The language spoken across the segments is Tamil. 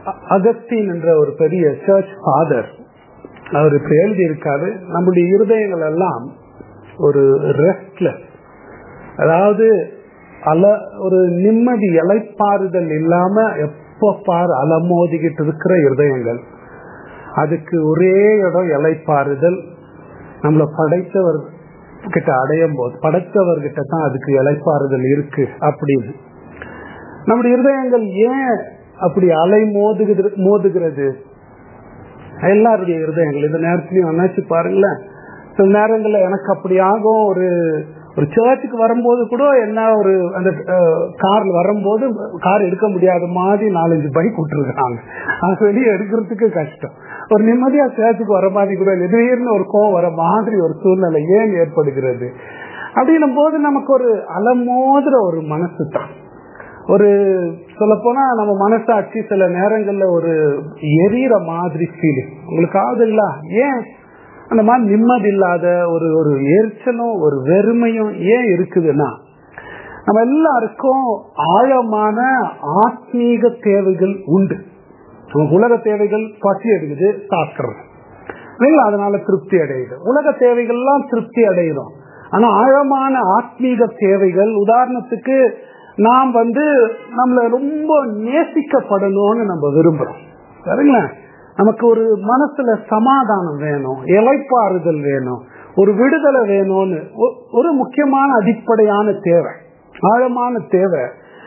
அகஸ்டின் என்ற ஒரு பெரிய சர்ச் ஃபாதர் அவர் இப்ப எழுதியிருக்காரு நம்முடைய இருதயங்கள் எல்லாம் ஒரு ரெஸ்ட்லெஸ் அதாவது அல ஒரு நிம்மதி இலைப்பாறுதல் இல்லாம எப்ப பார் அலமோதிக்கிட்டு இருக்கிற இருதயங்கள் அதுக்கு ஒரே இடம் இலைப்பாறுதல் நம்மளை படைத்தவர் கிட்ட அடையும் போது படைத்தவர்கிட்ட தான் அதுக்கு இலைப்பாறுதல் இருக்கு அப்படின்னு நம்முடைய இருதயங்கள் ஏன் அப்படி அலை மோதுகிறது மோதுகிறது எல்லாருடைய இருதயங்கள் இந்த நேரத்திலையும் நினைச்சு பாருங்களேன் சில நேரங்கள்ல எனக்கு அப்படி ஆகும் ஒரு ஒரு சர்ச்சுக்கு வரும்போது கூட என்ன ஒரு அந்த கார்ல வரும்போது கார் எடுக்க முடியாத மாதிரி நாலஞ்சு பைக் விட்டுருக்காங்க அது வெளியே எடுக்கிறதுக்கு கஷ்டம் ஒரு நிம்மதியா சேர்த்துக்கு வர மாதிரி கூட திடீர்னு ஒரு கோவம் வர மாதிரி ஒரு சூழ்நிலை ஏன் ஏற்படுகிறது அப்படின்னும் போது நமக்கு ஒரு அலமோதுற ஒரு மனசு தான் ஒரு சொல்ல போனா நம்ம மனசாட்சி சில நேரங்கள்ல ஒரு எரியற மாதிரி ஃபீலிங் உங்களுக்கு ஆகுதுங்களா ஏன் அந்த மாதிரி நிம்மதி இல்லாத ஒரு ஒரு எரிச்சலும் ஒரு வெறுமையும் ஏன் இருக்குதுன்னா நம்ம எல்லாருக்கும் ஆழமான ஆத்மீக தேவைகள் உண்டு நமக்கு உலக தேவைகள் பசி எடுக்குது சாப்பிட்றது அதனால திருப்தி அடையுது உலக தேவைகள்லாம் திருப்தி அடையுறோம் ஆனா ஆழமான ஆத்மீக தேவைகள் உதாரணத்துக்கு நாம் வந்து நம்மள ரொம்ப நேசிக்கப்படணும்னு நம்ம விரும்புறோம் சரிங்களா நமக்கு ஒரு மனசுல சமாதானம் வேணும் இலைப்பாறுதல் வேணும் ஒரு விடுதலை வேணும்னு ஒரு முக்கியமான அடிப்படையான தேவை ஆழமான தேவை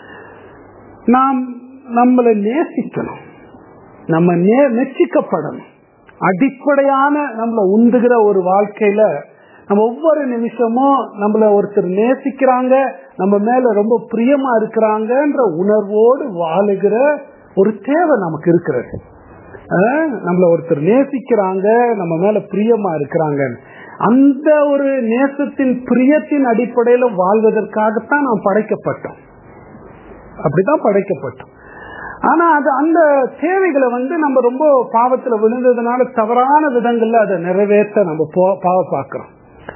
நாம் நம்மளை நேசிக்கணும் நம்ம மெச்சிக்கப்படணும் அடிப்படையான நம்மளை உந்துகிற ஒரு வாழ்க்கையில நம்ம ஒவ்வொரு நிமிஷமும் நம்மள ஒருத்தர் நேசிக்கிறாங்க நம்ம மேல ரொம்ப பிரியமா இருக்கிறாங்கன்ற உணர்வோடு வாழுகிற ஒரு தேவை நமக்கு இருக்கிறது நம்மள ஒருத்தர் நேசிக்கிறாங்க நம்ம மேல பிரியமா இருக்கிறாங்க அந்த ஒரு நேசத்தின் பிரியத்தின் அடிப்படையில வாழ்வதற்காகத்தான் நாம் படைக்கப்பட்டோம் அப்படிதான் படைக்கப்பட்டோம் ஆனா அது அந்த தேவைகளை வந்து நம்ம ரொம்ப பாவத்துல விழுந்ததுனால தவறான விதங்கள்ல அதை நிறைவேற்ற நம்ம பாவ பார்க்கிறோம்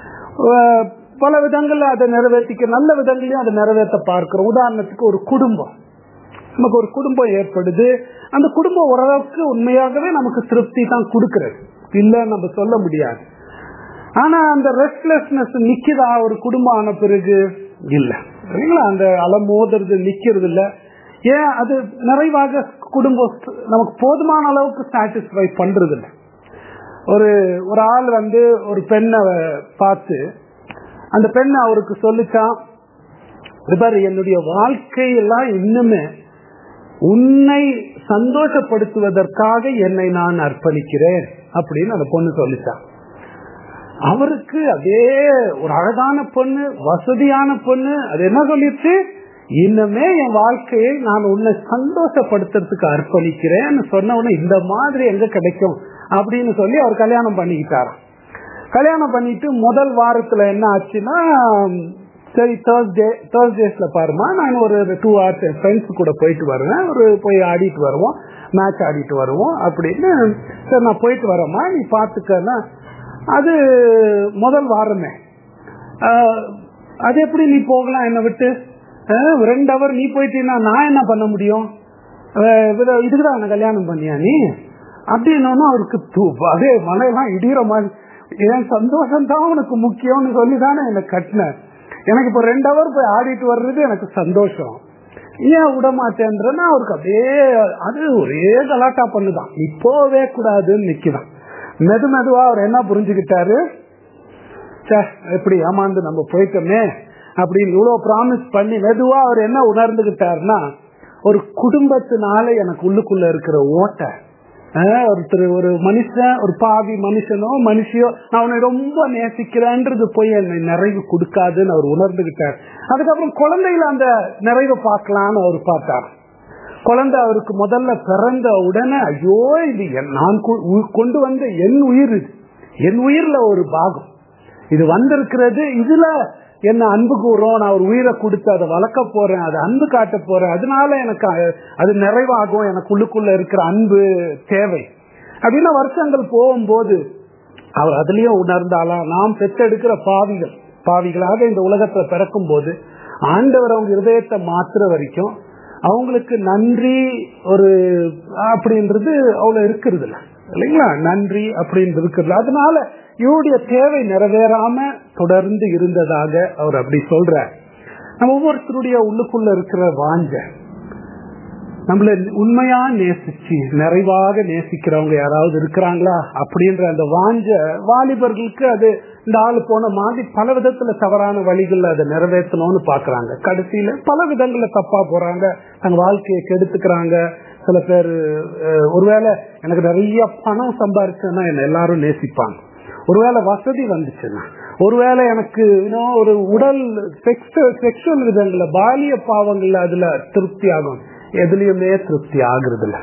பல விதங்கள்ல அதை நிறைவேற்றிக்க நல்ல விதங்களையும் அதை நிறைவேற்ற பார்க்கிறோம் உதாரணத்துக்கு ஒரு குடும்பம் நமக்கு ஒரு குடும்பம் ஏற்படுது அந்த குடும்பம் ஓரளவுக்கு உண்மையாகவே நமக்கு திருப்தி தான் கொடுக்கிறது இல்ல நம்ம சொல்ல முடியாது ஆனா அந்த ரெஸ்ட்லெஸ்னஸ் நிக்குதா ஒரு குடும்பம் ஆன பிறகு இல்ல சரிங்களா அந்த அலமோதுறது நிக்கிறது இல்ல ஏன் அது நிறைவாக குடும்பம் நமக்கு போதுமான அளவுக்கு சாட்டிஸ்ஃபை பண்றது இல்லை ஒரு ஒரு ஆள் வந்து ஒரு பெண்ணை பார்த்து அந்த பெண் அவருக்கு சொல்லிச்சான் பாரு என்னுடைய வாழ்க்கையெல்லாம் இன்னுமே உன்னை சந்தோஷப்படுத்துவதற்காக என்னை நான் அர்ப்பணிக்கிறேன் அப்படின்னு அந்த பொண்ணு சொல்லிச்சான் அவருக்கு அதே ஒரு அழகான பொண்ணு வசதியான பொண்ணு அது என்ன சொல்லிச்சு இன்னுமே என் வாழ்க்கையை நான் உன்னை சந்தோஷப்படுத்துறதுக்கு அர்ப்பணிக்கிறேன்னு சொன்ன உடனே இந்த மாதிரி எங்க கிடைக்கும் அப்படின்னு சொல்லி அவர் கல்யாணம் பண்ணிக்கிட்டாராம் கல்யாணம் பண்ணிட்டு முதல் வாரத்துல என்ன ஆச்சுன்னா சரி தேர்ஸ்டே தேர்ஸ்டேஸ்ல பாருமா நான் ஒரு டூ ஹவர்ஸ் என் ஃப்ரெண்ட்ஸ் கூட போயிட்டு வருவேன் ஒரு போய் ஆடிட்டு வருவோம் மேட்ச் ஆடிட்டு வருவோம் அப்படின்னு சரி நான் போயிட்டு வரேம்மா நீ பாத்துக்கன்னா அது முதல் வாரமே அது எப்படி நீ போகலாம் என்னை விட்டு ரெண்டு ஹவர் நீ போயிட்டீங்கன்னா நான் என்ன பண்ண முடியும் இதுக்குதான் என்ன கல்யாணம் பண்ணியா நீ அப்படின்னா அவருக்கு அதே மனையெல்லாம் இடிகிற மாதிரி என் சந்தோஷம் தான் உனக்கு முக்கியம்னு சொல்லி தானே என்னை கட்டின எனக்கு இப்போ ரெண்டு ஹவர் போய் ஆடிட்டு வர்றது எனக்கு சந்தோஷம் ஏன் விட மாட்டேன்றன்னா அவருக்கு அப்படியே அது ஒரே கலாட்டா பண்ணுதான் நீ போவே கூடாதுன்னு நிக்கிறான் மெது மெதுவா அவர் என்ன புரிஞ்சுக்கிட்டாரு எப்படி ஏமாந்து நம்ம போயிட்டோமே அப்படின்னு இவ்வளவு ப்ராமிஸ் பண்ணி மெதுவா அவர் என்ன உணர்ந்துகிட்டாருன்னா ஒரு குடும்பத்தினால எனக்கு உள்ளுக்குள்ள இருக்கிற ஓட்டை ஒருத்தர் ஒரு மனுஷன் ஒரு பாவி மனுஷனோ மனுஷியோ நான் அவனை ரொம்ப நேசிக்கிறேன்றது போய் என்னை நிறைவு கொடுக்காதுன்னு அவர் உணர்ந்துகிட்டார் அதுக்கப்புறம் குழந்தையில அந்த நிறைவை பார்க்கலான்னு அவர் பார்த்தார் குழந்தை அவருக்கு முதல்ல பிறந்த உடனே ஐயோ இது நான் கொண்டு வந்த என் உயிர் இது என் உயிர்ல ஒரு பாகம் இது வந்திருக்கிறது இதுல என்ன அன்பு கூறும் நான் ஒரு உயிரை கொடுத்து அதை வளர்க்க போறேன் அதை அன்பு காட்ட போறேன் அதனால எனக்கு அது நிறைவாகும் எனக்கு உள்ளுக்குள்ள இருக்கிற அன்பு தேவை அப்படின்னு வருஷங்கள் போகும்போது அவர் அதுலயும் உணர்ந்தாலாம் நாம் பெற்றெடுக்கிற பாவிகள் பாவிகளாக இந்த உலகத்துல பிறக்கும் போது ஆண்டவர் அவங்க இருதயத்தை மாத்துற வரைக்கும் அவங்களுக்கு நன்றி ஒரு அப்படின்றது அவ்வளவு இருக்கிறது இல்ல இல்லைங்களா நன்றி அப்படின்னு இருக்கிறது அதனால இவருடைய தேவை நிறைவேறாம தொடர்ந்து இருந்ததாக அவர் அப்படி சொல்றார் நம்ம ஒவ்வொருத்தருடைய உள்ளுக்குள்ள இருக்கிற வாஞ்ச நம்மள உண்மையா நேசிச்சு நிறைவாக நேசிக்கிறவங்க யாராவது இருக்கிறாங்களா அப்படின்ற அந்த வாஞ்ச வாலிபர்களுக்கு அது இந்த ஆளு போன மாதிரி பல விதத்துல தவறான வழிகள்ல அதை நிறைவேற்றணும்னு பாக்குறாங்க கடைசியில பல விதங்கள்ல தப்பா போறாங்க தங்க வாழ்க்கையை கெடுத்துக்கிறாங்க சில பேர் ஒருவேளை எனக்கு நிறைய பணம் சம்பாரிச்சேன்னா என்ன எல்லாரும் நேசிப்பாங்க ஒருவேளை வசதி வந்துச்சுன்னா ஒருவேளை எனக்கு ஒரு உடல் செக்ஷுவல் விதங்கள்ல பாலிய பாவங்கள்ல அதுல திருப்தி ஆகும் எதுலயுமே திருப்தி ஆகுறது இல்ல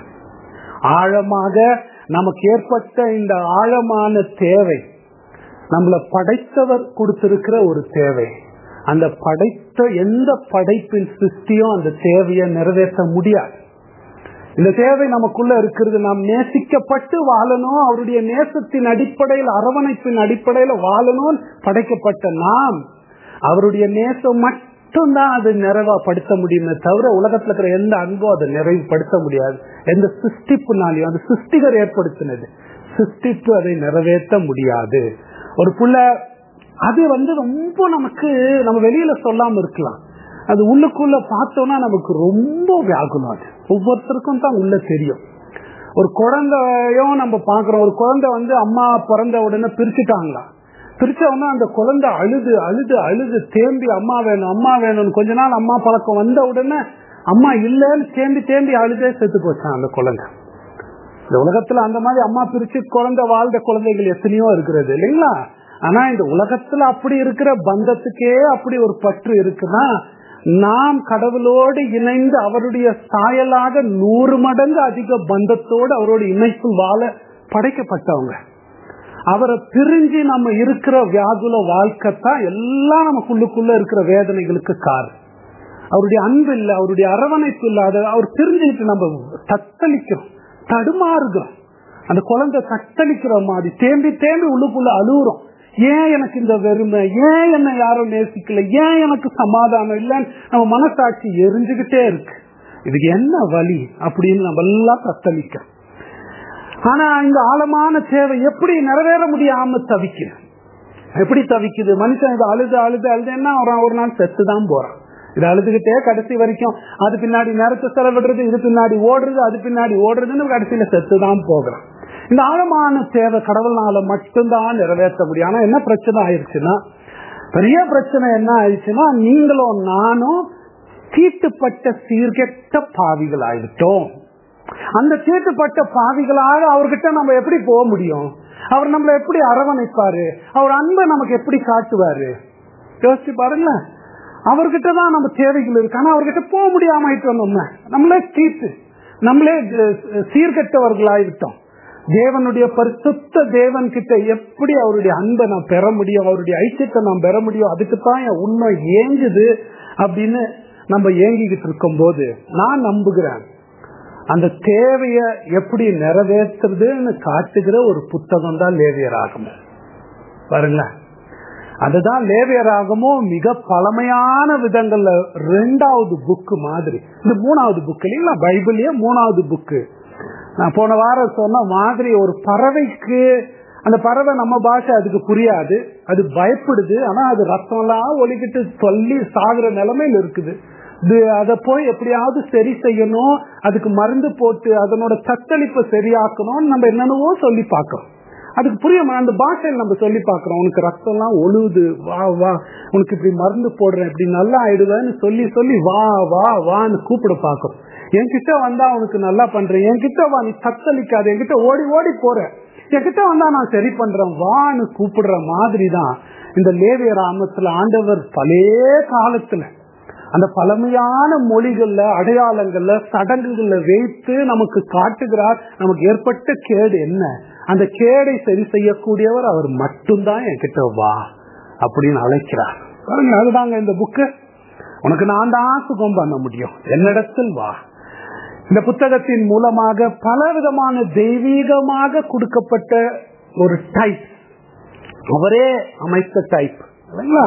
ஆழமாக நமக்கு ஏற்பட்ட இந்த ஆழமான தேவை நம்மள படைத்தவர் கொடுத்திருக்கிற ஒரு தேவை அந்த படைத்த எந்த படைப்பின் சிருஷ்டியும் அந்த தேவையை நிறைவேற்ற முடியாது இந்த தேவை நமக்குள்ள இருக்கிறது நாம் நேசிக்கப்பட்டு வாழணும் அவருடைய நேசத்தின் அடிப்படையில் அரவணைப்பின் அடிப்படையில் வாழணும் படைக்கப்பட்ட நாம் அவருடைய நேசம் மட்டும்தான் அது நிறைவாப்படுத்த முடியுமே தவிர உலகத்துல இருக்கிற எந்த அன்போ அதை நிறைவுபடுத்த முடியாது எந்த சிருஷ்டிப்புனாலையும் அந்த சிருஷ்டிகர் ஏற்படுத்தினது சிருஷ்டிப்பு அதை நிறைவேற்ற முடியாது ஒரு புள்ள அது வந்து ரொம்ப நமக்கு நம்ம வெளியில சொல்லாம இருக்கலாம் அது உள்ளுக்குள்ள பார்த்தோம்னா நமக்கு ரொம்ப வியாகுலம் அது ஒவ்வொருத்தருக்கும் தான் உள்ள தெரியும் ஒரு குழந்தையும் நம்ம பாக்குறோம் ஒரு குழந்தை வந்து அம்மா பிறந்த உடனே பிரிச்சுட்டாங்களா பிரிச்ச உடனே அந்த குழந்தை அழுது அழுது அழுது தேம்பி அம்மா வேணும் அம்மா வேணும்னு கொஞ்ச நாள் அம்மா பழக்கம் வந்த உடனே அம்மா இல்லைன்னு தேம்பி தேம்பி அழுதே செத்து போச்சான் அந்த குழந்தை இந்த உலகத்துல அந்த மாதிரி அம்மா பிரிச்சு குழந்தை வாழ்ந்த குழந்தைகள் எத்தனையோ இருக்கிறது இல்லைங்களா ஆனா இந்த உலகத்துல அப்படி இருக்கிற பந்தத்துக்கே அப்படி ஒரு பற்று இருக்குன்னா நாம் கடவுளோடு இணைந்து அவருடைய சாயலாக நூறு மடங்கு அதிக பந்தத்தோடு அவரோட இணைப்பு வாழ படைக்கப்பட்டவங்க அவரை பிரிஞ்சு நம்ம இருக்கிற வியாகுல வாழ்க்கை தான் எல்லாம் நமக்குள்ளுக்குள்ள இருக்கிற வேதனைகளுக்கு காரணம் அவருடைய அன்பு இல்லை அவருடைய அரவணைப்பு இல்லாத அவர் பிரிஞ்சுக்கிட்டு நம்ம தத்தளிக்கிறோம் தடுமாறுகிறோம் அந்த குழந்தை தத்தளிக்கிற மாதிரி தேம்பி தேம்பி உள்ளுக்குள்ள அழுகுறோம் ஏன் எனக்கு இந்த வெறுமை ஏன் என்ன யாரும் நேசிக்கல ஏன் எனக்கு சமாதானம் இல்லைன்னு நம்ம மனசாட்சி எரிஞ்சுகிட்டே இருக்கு இதுக்கு என்ன வழி அப்படின்னு நம்ம எல்லாம் தத்தளிக்கிறோம் ஆனா இந்த ஆழமான தேவை எப்படி நிறைவேற முடியாம தவிக்குது எப்படி தவிக்குது மனுஷன் இதை அழுது அழுது அழுதுன்னா ஒரு நாள் செத்து தான் போறான் இது அழுதுகிட்டே கடைசி வரைக்கும் அது பின்னாடி நேரத்தை செலவிடுறது இது பின்னாடி ஓடுறது அது பின்னாடி ஓடுறதுன்னு கடைசியில செத்து தான் போகிறான் இந்த ஆழமான தேவை கடவுள்னால மட்டும்தான் நிறைவேற்ற முடியும் ஆனா என்ன பிரச்சனை ஆயிடுச்சுன்னா பெரிய பிரச்சனை என்ன ஆயிடுச்சுன்னா நீங்களும் நானும் தீட்டுப்பட்ட சீர்கெட்ட பாவிகள் ஆயிட்டோம் அந்த தீட்டுப்பட்ட பாவிகளாக அவர்கிட்ட நம்ம எப்படி போக முடியும் அவர் நம்மளை எப்படி அரவணைப்பாரு அவர் அன்பை நமக்கு எப்படி காட்டுவாரு யோசிச்சு பாருங்களேன் அவர்கிட்ட தான் நம்ம தேவைகள் இருக்கு ஆனா அவர்கிட்ட போக முடியாம ஆயிட்டோம் நம்ம நம்மளே தீட்டு நம்மளே சீர்கெட்டவர்களாயிட்டோம் தேவனுடைய பரிசுத்த தேவன் கிட்ட எப்படி அவருடைய அன்பை நாம் பெற முடியும் அவருடைய ஐக்கியத்தை நாம் பெற முடியும் அதுக்கு தான் என் உண்மை ஏங்குது அப்படின்னு நம்ம ஏங்கிக்கிட்டு இருக்கும் போது நான் நம்புகிறேன் அந்த தேவைய எப்படி நிறைவேற்றுறதுன்னு காட்டுகிற ஒரு புத்தகம் தான் லேவியராகமும் பாருங்களேன் அதுதான் லேவியராகமும் மிக பழமையான விதங்கள்ல ரெண்டாவது புக்கு மாதிரி இந்த மூணாவது புக் இல்லைங்களா பைபிள்லயே மூணாவது புக்கு நான் போன வாரம் சொன்ன மாதிரி ஒரு பறவைக்கு அந்த பறவை நம்ம பாஷை அதுக்கு புரியாது அது பயப்படுது ஆனா அது ரத்தம் எல்லாம் ஒலிக்கிட்டு சொல்லி சாகுற நிலைமையில இருக்குது அதை போய் எப்படியாவது சரி செய்யணும் அதுக்கு மருந்து போட்டு அதனோட தத்தளிப்பை சரியாக்கணும் நம்ம என்னென்னவோ சொல்லி பார்க்கிறோம் அதுக்கு புரியுமா அந்த பாஷையில் நம்ம சொல்லி பார்க்கிறோம் உனக்கு ரத்தம் எல்லாம் ஒழுகுது வா வா உனக்கு இப்படி மருந்து போடுறேன் இப்படி நல்லா ஆயிடுவேன்னு சொல்லி சொல்லி வா வா வான்னு கூப்பிட பார்க்கிறோம் என்கிட்ட வந்தா உனக்கு நல்லா பண்றேன் என்கிட்ட வா நீ தத்தளிக்காது என்கிட்ட ஓடி ஓடி போற என்கிட்ட வந்தா நான் சரி பண்றேன் வான்னு கூப்பிடுற மாதிரி தான் இந்த லேவிய ராமத்துல ஆண்டவர் பழைய காலத்துல அந்த பழமையான மொழிகள்ல அடையாளங்கள்ல சடங்குகள்ல வைத்து நமக்கு காட்டுகிறார் நமக்கு ஏற்பட்ட கேடு என்ன அந்த கேடை சரி செய்யக்கூடியவர் அவர் மட்டும்தான் என்கிட்ட வா அப்படின்னு அழைக்கிறார் பாருங்க அதுதாங்க இந்த புக்கு உனக்கு நான் தான் சுகம் பண்ண முடியும் என்னிடத்தில் வா இந்த புத்தகத்தின் மூலமாக பல விதமான தெய்வீகமாக கொடுக்கப்பட்ட ஒரு டைப் அவரே அமைத்த டைப் இல்லைங்களா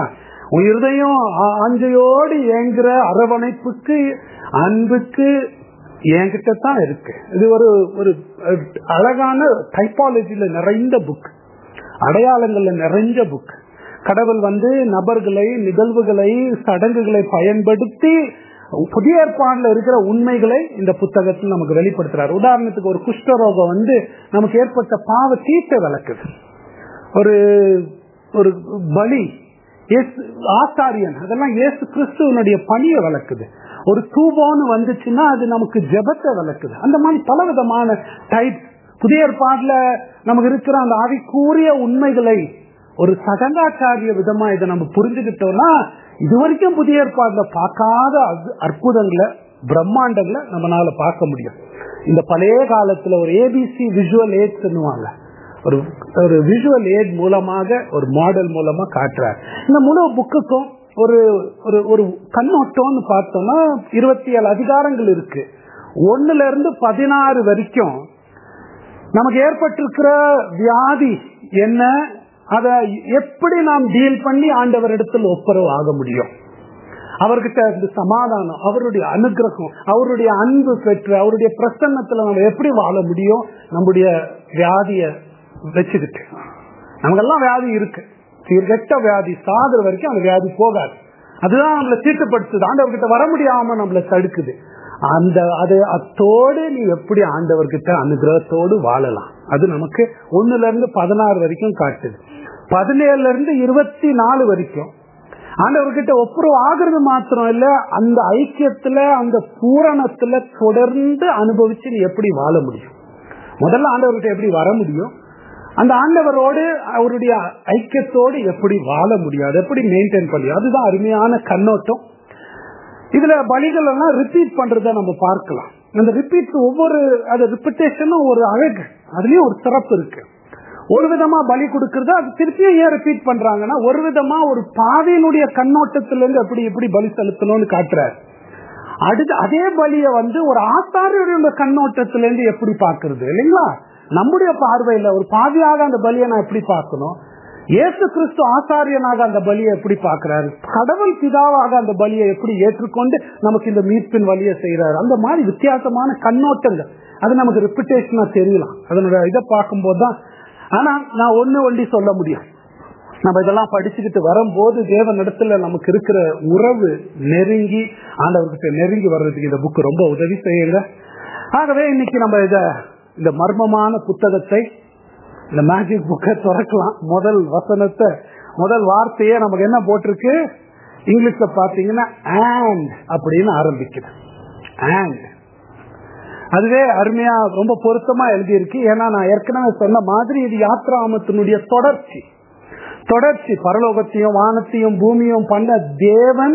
உன் இருதயம் ஆ- ஆஞ்சையோடு ஏங்குற அரவணைப்புக்கு அன்புக்கு என்கிட்ட தான் இருக்கு இது ஒரு ஒரு அஹ், அழகான டைப்பாலஜில நிறைந்த புக் அடையாளங்கள்ல நிறைஞ்ச புக் கடவுள் வந்து நபர்களை நிகழ்வுகளை சடங்குகளை பயன்படுத்தி புதிய ஏற்பாடுல இருக்கிற உண்மைகளை இந்த புத்தகத்தில் நமக்கு வெளிப்படுத்துறாரு உதாரணத்துக்கு ஒரு குஷ்டரோகம் வந்து நமக்கு ஏற்பட்ட பாவ தீட்டை விளக்குது ஒரு ஒரு பலி இயேசு- ஆசாரியன் அதெல்லாம் இயேசு கிறிஸ்துவனுடைய பணியை விளக்குது ஒரு தூபோன்னு வந்துச்சுன்னா அது நமக்கு ஜெபத்தை விளக்குது அந்த மாதிரி பல விதமான டைப் புதிய ஏற்பாடுல நமக்கு இருக்கிற அந்த ஆவிக்கூறிய உண்மைகளை ஒரு சடங்காச்சாரிய விதமா இதை நம்ம புரிஞ்சுக்கிட்டோம்னா இதுவரைக்கும் புதிய ஏற்பாடுல பார்க்காத அற்பு- அற்புதங்களை பிரம்மாண்டங்களை நம்மளால பார்க்க முடியும் இந்த பழைய காலத்துல ஒரு ஏபிசி விஷுவல் ஏட் சொல்லுவாங்க ஒரு ஒரு விஷுவல் ஏட் மூலமாக ஒரு மாடல் மூலமா காட்டுறார் இந்த முழு புக்குக்கும் ஒரு ஒரு ஒரு கண்ணோட்டம்னு பார்த்தோம்னா இருபத்தி ஏழு அதிகாரங்கள் இருக்கு ஒண்ணுல இருந்து பதினாறு வரைக்கும் நமக்கு ஏற்பட்டிருக்கிற வியாதி என்ன அதை எப்படி நாம் டீல் பண்ணி ஆண்டவரிடத்தில் ஒப்புரவு ஆக முடியும் அவர்கிட்ட இந்த சமாதானம் அவருடைய அனுகிரகம் அவருடைய அன்பு பெற்று அவருடைய பிரசன்னத்துல நம்ம எப்படி வாழ முடியும் நம்முடைய வியாதிய வச்சுக்கிட்டு நமக்கெல்லாம் வியாதி இருக்கு சீர்கெட்ட வியாதி சாகுற வரைக்கும் அந்த வியாதி போகாது அதுதான் நம்மளை தீட்டுப்படுத்துது ஆண்டவர்கிட்ட வர முடியாம நம்மளை தடுக்குது அந்த அது அத்தோடு நீ எப்படி ஆண்டவர்கிட்ட அனுகிரகத்தோடு வாழலாம் அது நமக்கு ஒண்ணுல இருந்து பதினாறு வரைக்கும் காட்டுது பதினேழுல இருந்து இருபத்தி நாலு வரைக்கும் ஆண்டவர்கிட்ட ஒப்புரவு ஆகிறது மாத்திரம் இல்ல அந்த ஐக்கியத்துல அந்த பூரணத்துல தொடர்ந்து அனுபவிச்சு நீ எப்படி வாழ முடியும் முதல்ல ஆண்டவர்கிட்ட எப்படி வர முடியும் அந்த ஆண்டவரோடு அவருடைய ஐக்கியத்தோடு எப்படி வாழ முடியும் அதை எப்படி மெயின்டைன் பண்ணி அதுதான் அருமையான கண்ணோட்டம் இதுல பலிகள் எல்லாம் ரிப்பீட் பண்றத நம்ம பார்க்கலாம் அந்த ரிப்பீட் ஒவ்வொரு அது ரிப்பிட்டேஷனும் ஒரு அழகு அதுலயும் ஒரு சிறப்பு இருக்கு ஒரு விதமா பலி கொடுக்கறது அது திருப்பியும் ஏன் ரிப்பீட் பண்றாங்கன்னா ஒரு விதமா ஒரு பாவியினுடைய கண்ணோட்டத்துல இருந்து எப்படி எப்படி பலி செலுத்தணும்னு காட்டுறாரு அடுத்து அதே பலிய வந்து ஒரு ஆசாரியுடைய கண்ணோட்டத்துல இருந்து எப்படி பாக்குறது இல்லைங்களா நம்முடைய பார்வையில ஒரு பாவியாக அந்த பலியை நான் எப்படி பார்க்கணும் இயேசு கிறிஸ்து ஆசாரியனாக அந்த பலியை எப்படி பார்க்கிறாரு கடவுள் பிதாவாக அந்த பலியை எப்படி ஏற்றுக்கொண்டு நமக்கு இந்த மீட்பின் வழியை செய்யறாரு அந்த மாதிரி வித்தியாசமான கண்ணோட்டங்கள் அது நமக்கு ரிப்பிட்டேஷனா தெரியலாம் அதனோட இதை பார்க்கும்போது தான் ஆனா நான் ஒண்ணு ஒண்டி சொல்ல முடியும் நம்ம இதெல்லாம் படிச்சுக்கிட்டு வரும்போது தேவனிடத்துல நமக்கு இருக்கிற உறவு நெருங்கி ஆண்டவர்கிட்ட நெருங்கி வர்றதுக்கு இந்த புக்கு ரொம்ப உதவி செய்யுங்க ஆகவே இன்னைக்கு நம்ம இத இந்த மர்மமான புத்தகத்தை இந்த மேஜிக் புக்கை திறக்கலாம் முதல் வசனத்தை முதல் வார்த்தையே நமக்கு என்ன போட்டிருக்கு இங்கிலீஷ்ல பாத்தீங்கன்னா ஆண்ட் அப்படின்னு ஆரம்பிக்குது ஆண்ட் அதுவே அருமையா ரொம்ப பொருத்தமா எழுதியிருக்கு ஏன்னா நான் ஏற்கனவே சொன்ன மாதிரி இது யாத்ராமத்தினுடைய தொடர்ச்சி தொடர்ச்சி பரலோகத்தையும் வானத்தையும் பூமியும் பண்ண தேவன்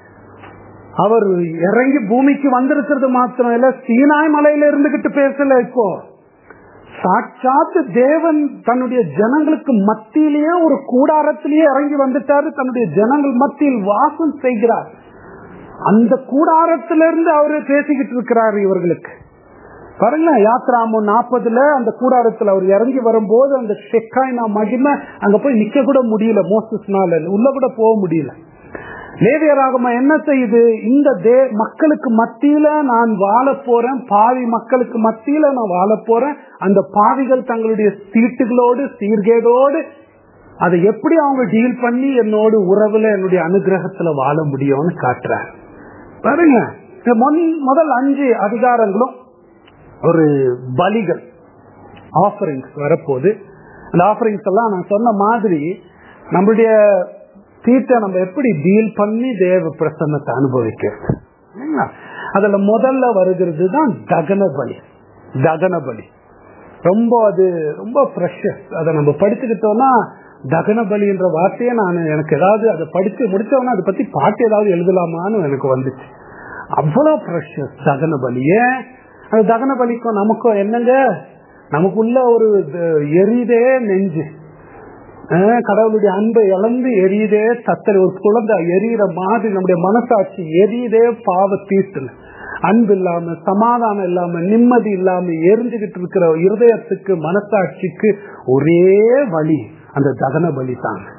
அவர் இறங்கி பூமிக்கு வந்திருக்கிறது மாத்திரம் இல்ல சீனாய் மலையில இருந்துகிட்டு பேசல இப்போ சாட்சாத்து தேவன் தன்னுடைய ஜனங்களுக்கு மத்தியிலேயே ஒரு கூடாரத்திலேயே இறங்கி வந்துட்டாரு தன்னுடைய ஜனங்கள் மத்தியில் வாசம் செய்கிறார் அந்த கூடாரத்திலிருந்து அவரு பேசிக்கிட்டு இருக்கிறார் இவர்களுக்கு பாருங்க யாத்ராமு நாற்பதுல அந்த கூடாரத்துல அவர் இறங்கி வரும்போது அந்த ஷெக்காய்னா மகிமை அங்க போய் நிக்க கூட முடியல மோசஸ்னால உள்ள கூட போக முடியல லேவியராகம என்ன செய்யுது இந்த தே மக்களுக்கு மத்தியில நான் வாழ போறேன் பாவி மக்களுக்கு மத்தியில நான் வாழ போறேன் அந்த பாவிகள் தங்களுடைய சீட்டுகளோடு சீர்கேடோடு அதை எப்படி அவங்க டீல் பண்ணி என்னோடு உறவுல என்னுடைய அனுகிரகத்துல வாழ முடியும்னு காட்டுறார் பாருங்க இந்த மொன்- முதல் அஞ்சு அதிகாரங்களும் ஒரு பலிகள் ஆஃபரிங்ஸ் வரப்போகுது அந்த ஆஃபரிங்ஸ் எல்லாம் நான் சொன்ன மாதிரி நம்மளுடைய தீட்டை நம்ம எப்படி டீல் பண்ணி தேவ பிரசன்னத்தை அனுபவிக்கிறது இல்லைங்களா? அதுல முதல்ல வருகிறது தான் தகன பலி தகன பலி ரொம்ப அது ரொம்ப ப்ரெஷஸ் அதை நம்ம படிச்சுக்கிட்டோம்னா தகன பலின்ற வார்த்தையை நான் எனக்கு ஏதாவது அதை படிச்சு முடிச்சோன்னா அதை பத்தி பாட்டு ஏதாவது எழுதலாமான்னு எனக்கு வந்துச்சு அவ்வளவு ப்ரெஷஸ் தகன பலி ஏன் அந்த தகன பலிக்கும் நமக்கும் என்னங்க நமக்குள்ள ஒரு இது- எரியுதே நெஞ்சு அஹ் கடவுளுடைய அன்பை இழந்து எரியுதே சத்தல் ஒரு குழந்தை எரியிற மாதிரி நம்முடைய மனசாட்சி எரியுதே பாவ தீட்டுல அன்பு இல்லாம சமாதானம் இல்லாம நிம்மதி இல்லாம எரிஞ்சுகிட்டு இருக்கிற இருதயத்துக்கு மனசாட்சிக்கு ஒரே வழி அந்த தகன பலி தாங்க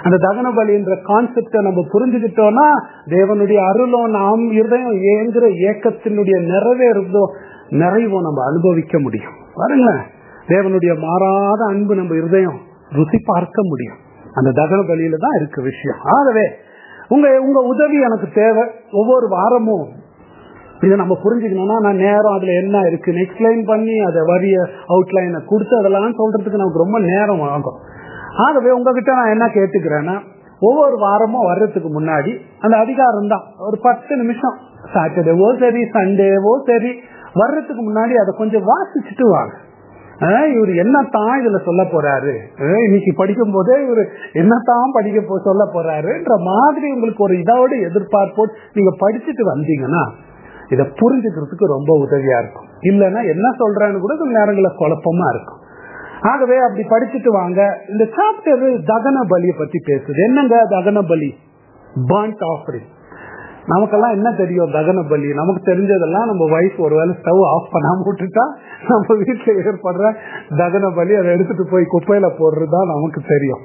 அந்த தகன பலின்ற கான்செப்டை நம்ம புரிஞ்சுக்கிட்டோம்னா தேவனுடைய அருளும் நாம் இருதயம் ஏங்குற ஏக்கத்தினுடைய நிறைவேறதோ நிறைவும் நம்ம அனுபவிக்க முடியும் பாருங்களேன் தேவனுடைய மாறாத அன்பு நம்ம இருதயம் ருசி பார்க்க முடியும் அந்த தகன பலியில தான் இருக்கு விஷயம் ஆகவே உங்க உங்க உதவி எனக்கு தேவை ஒவ்வொரு வாரமும் இதை நம்ம புரிஞ்சுக்கணும்னா நான் நேரம் அதுல என்ன இருக்குன்னு எக்ஸ்பிளைன் பண்ணி அதை வரிய அவுட்லைனை கொடுத்து அதெல்லாம் சொல்றதுக்கு நமக்கு ரொம்ப நேரம் ஆகும் ஆகவே உங்ககிட்ட நான் என்ன கேட்டுக்கிறேன்னா ஒவ்வொரு வாரமும் வர்றதுக்கு முன்னாடி அந்த அதிகாரம் தான் ஒரு பத்து நிமிஷம் சாட்டர்டேவோ சரி சண்டேவோ சரி வர்றதுக்கு முன்னாடி அதை கொஞ்சம் வாசிச்சுட்டு வாங்க ஆஹ் இவர் என்னத்தான் இதுல சொல்ல போறாரு ஆஹ் இன்னைக்கு படிக்கும் போதே இவர் என்னத்தான் படிக்க போ சொல்ல போறாருன்ற மாதிரி உங்களுக்கு ஒரு இதோட எதிர்பார்ப்போடு நீங்க படிச்சுட்டு வந்தீங்கன்னா இதை புரிஞ்சுக்கிறதுக்கு ரொம்ப உதவியா இருக்கும் இல்லைன்னா என்ன சொல்றேன்னு கூட சில நேரங்களில் குழப்பமா இருக்கும் ஆகவே அப்படி படிச்சுட்டு வாங்க இந்த சாப்டர் தகன பலியை பத்தி பேசுது என்னங்க தகன பலி பர்ன்ட் ஆஃபரிங் நமக்கெல்லாம் என்ன தெரியும் தகன பலி நமக்கு தெரிஞ்சதெல்லாம் நம்ம வைஃப் ஒருவேளை ஸ்டவ் ஆஃப் பண்ணாம விட்டுட்டா நம்ம வீட்டுல ஏற்படுற தகன பலி அதை எடுத்துட்டு போய் குப்பையில போடுறதுதான் நமக்கு தெரியும்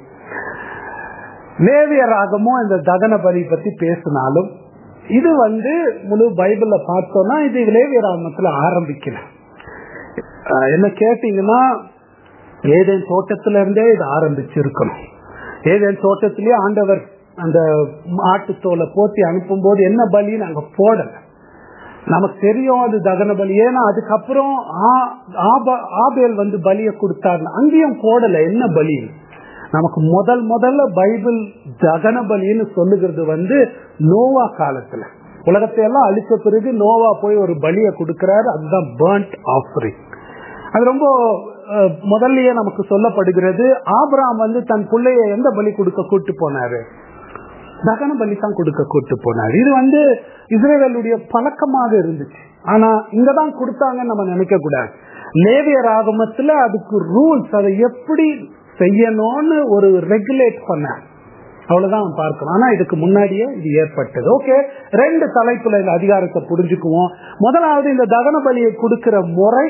லேவியராகமும் இந்த தகன பலி பத்தி பேசினாலும் இது வந்து முழு பைபிள்ல பார்த்தோம்னா இது லேவியராகமத்துல ஆரம்பிக்கல அஹ் என்ன கேட்டீங்கன்னா ஏதேன் தோட்டத்துல இருந்தே இது ஆரம்பிச்சிருக்கணும் ஏதேன் தோட்டத்திலேயே ஆண்டவர் அந்த ஆட்டுத்தோலை போத்தி அனுப்பும் போது என்ன பலின்னு அங்க போடல நமக்கு தெரியும் அது தகன பலி ஏன்னா அதுக்கப்புறம் ஆ- ஆப- ஆபேல் வந்து பலியை கொடுத்தாரு அங்கேயும் போடல என்ன பலி நமக்கு முதல் முதல்ல பைபிள் தகன பலின்னு சொல்லுகிறது வந்து நோவா காலத்துல உலகத்தை எல்லாம் அழிச்ச பிறகு நோவா போய் ஒரு பலியை கொடுக்கிறாரு அதுதான் பேர்ன்ட் ஆஃபரிங் அது ரொம்ப அஹ், முதல்லயே நமக்கு சொல்லப்படுகிறது ஆபிரகாம் வந்து தன் பிள்ளைய எந்த பலி கொடுக்க கூட்டு போனாரு தகன பலி தான் கொடுக்க கூட்டு போனார் இது வந்து இஸ்ரேலுடைய பழக்கமாக இருந்துச்சு ஆனா இங்கதான் கொடுத்தாங்கன்னு நம்ம நினைக்க கூடாது லேவியர் ஆகமத்துல அதுக்கு ரூல்ஸ் அதை எப்படி செய்யணும்னு ஒரு ரெகுலேட் பண்ண அவ்வளவுதான் பார்க்கணும் ஆனா இதுக்கு முன்னாடியே இது ஏற்பட்டது ஓகே ரெண்டு தலைப்புல இந்த அதிகாரத்தை புரிஞ்சுக்குவோம் முதலாவது இந்த தகன பலியை கொடுக்கிற முறை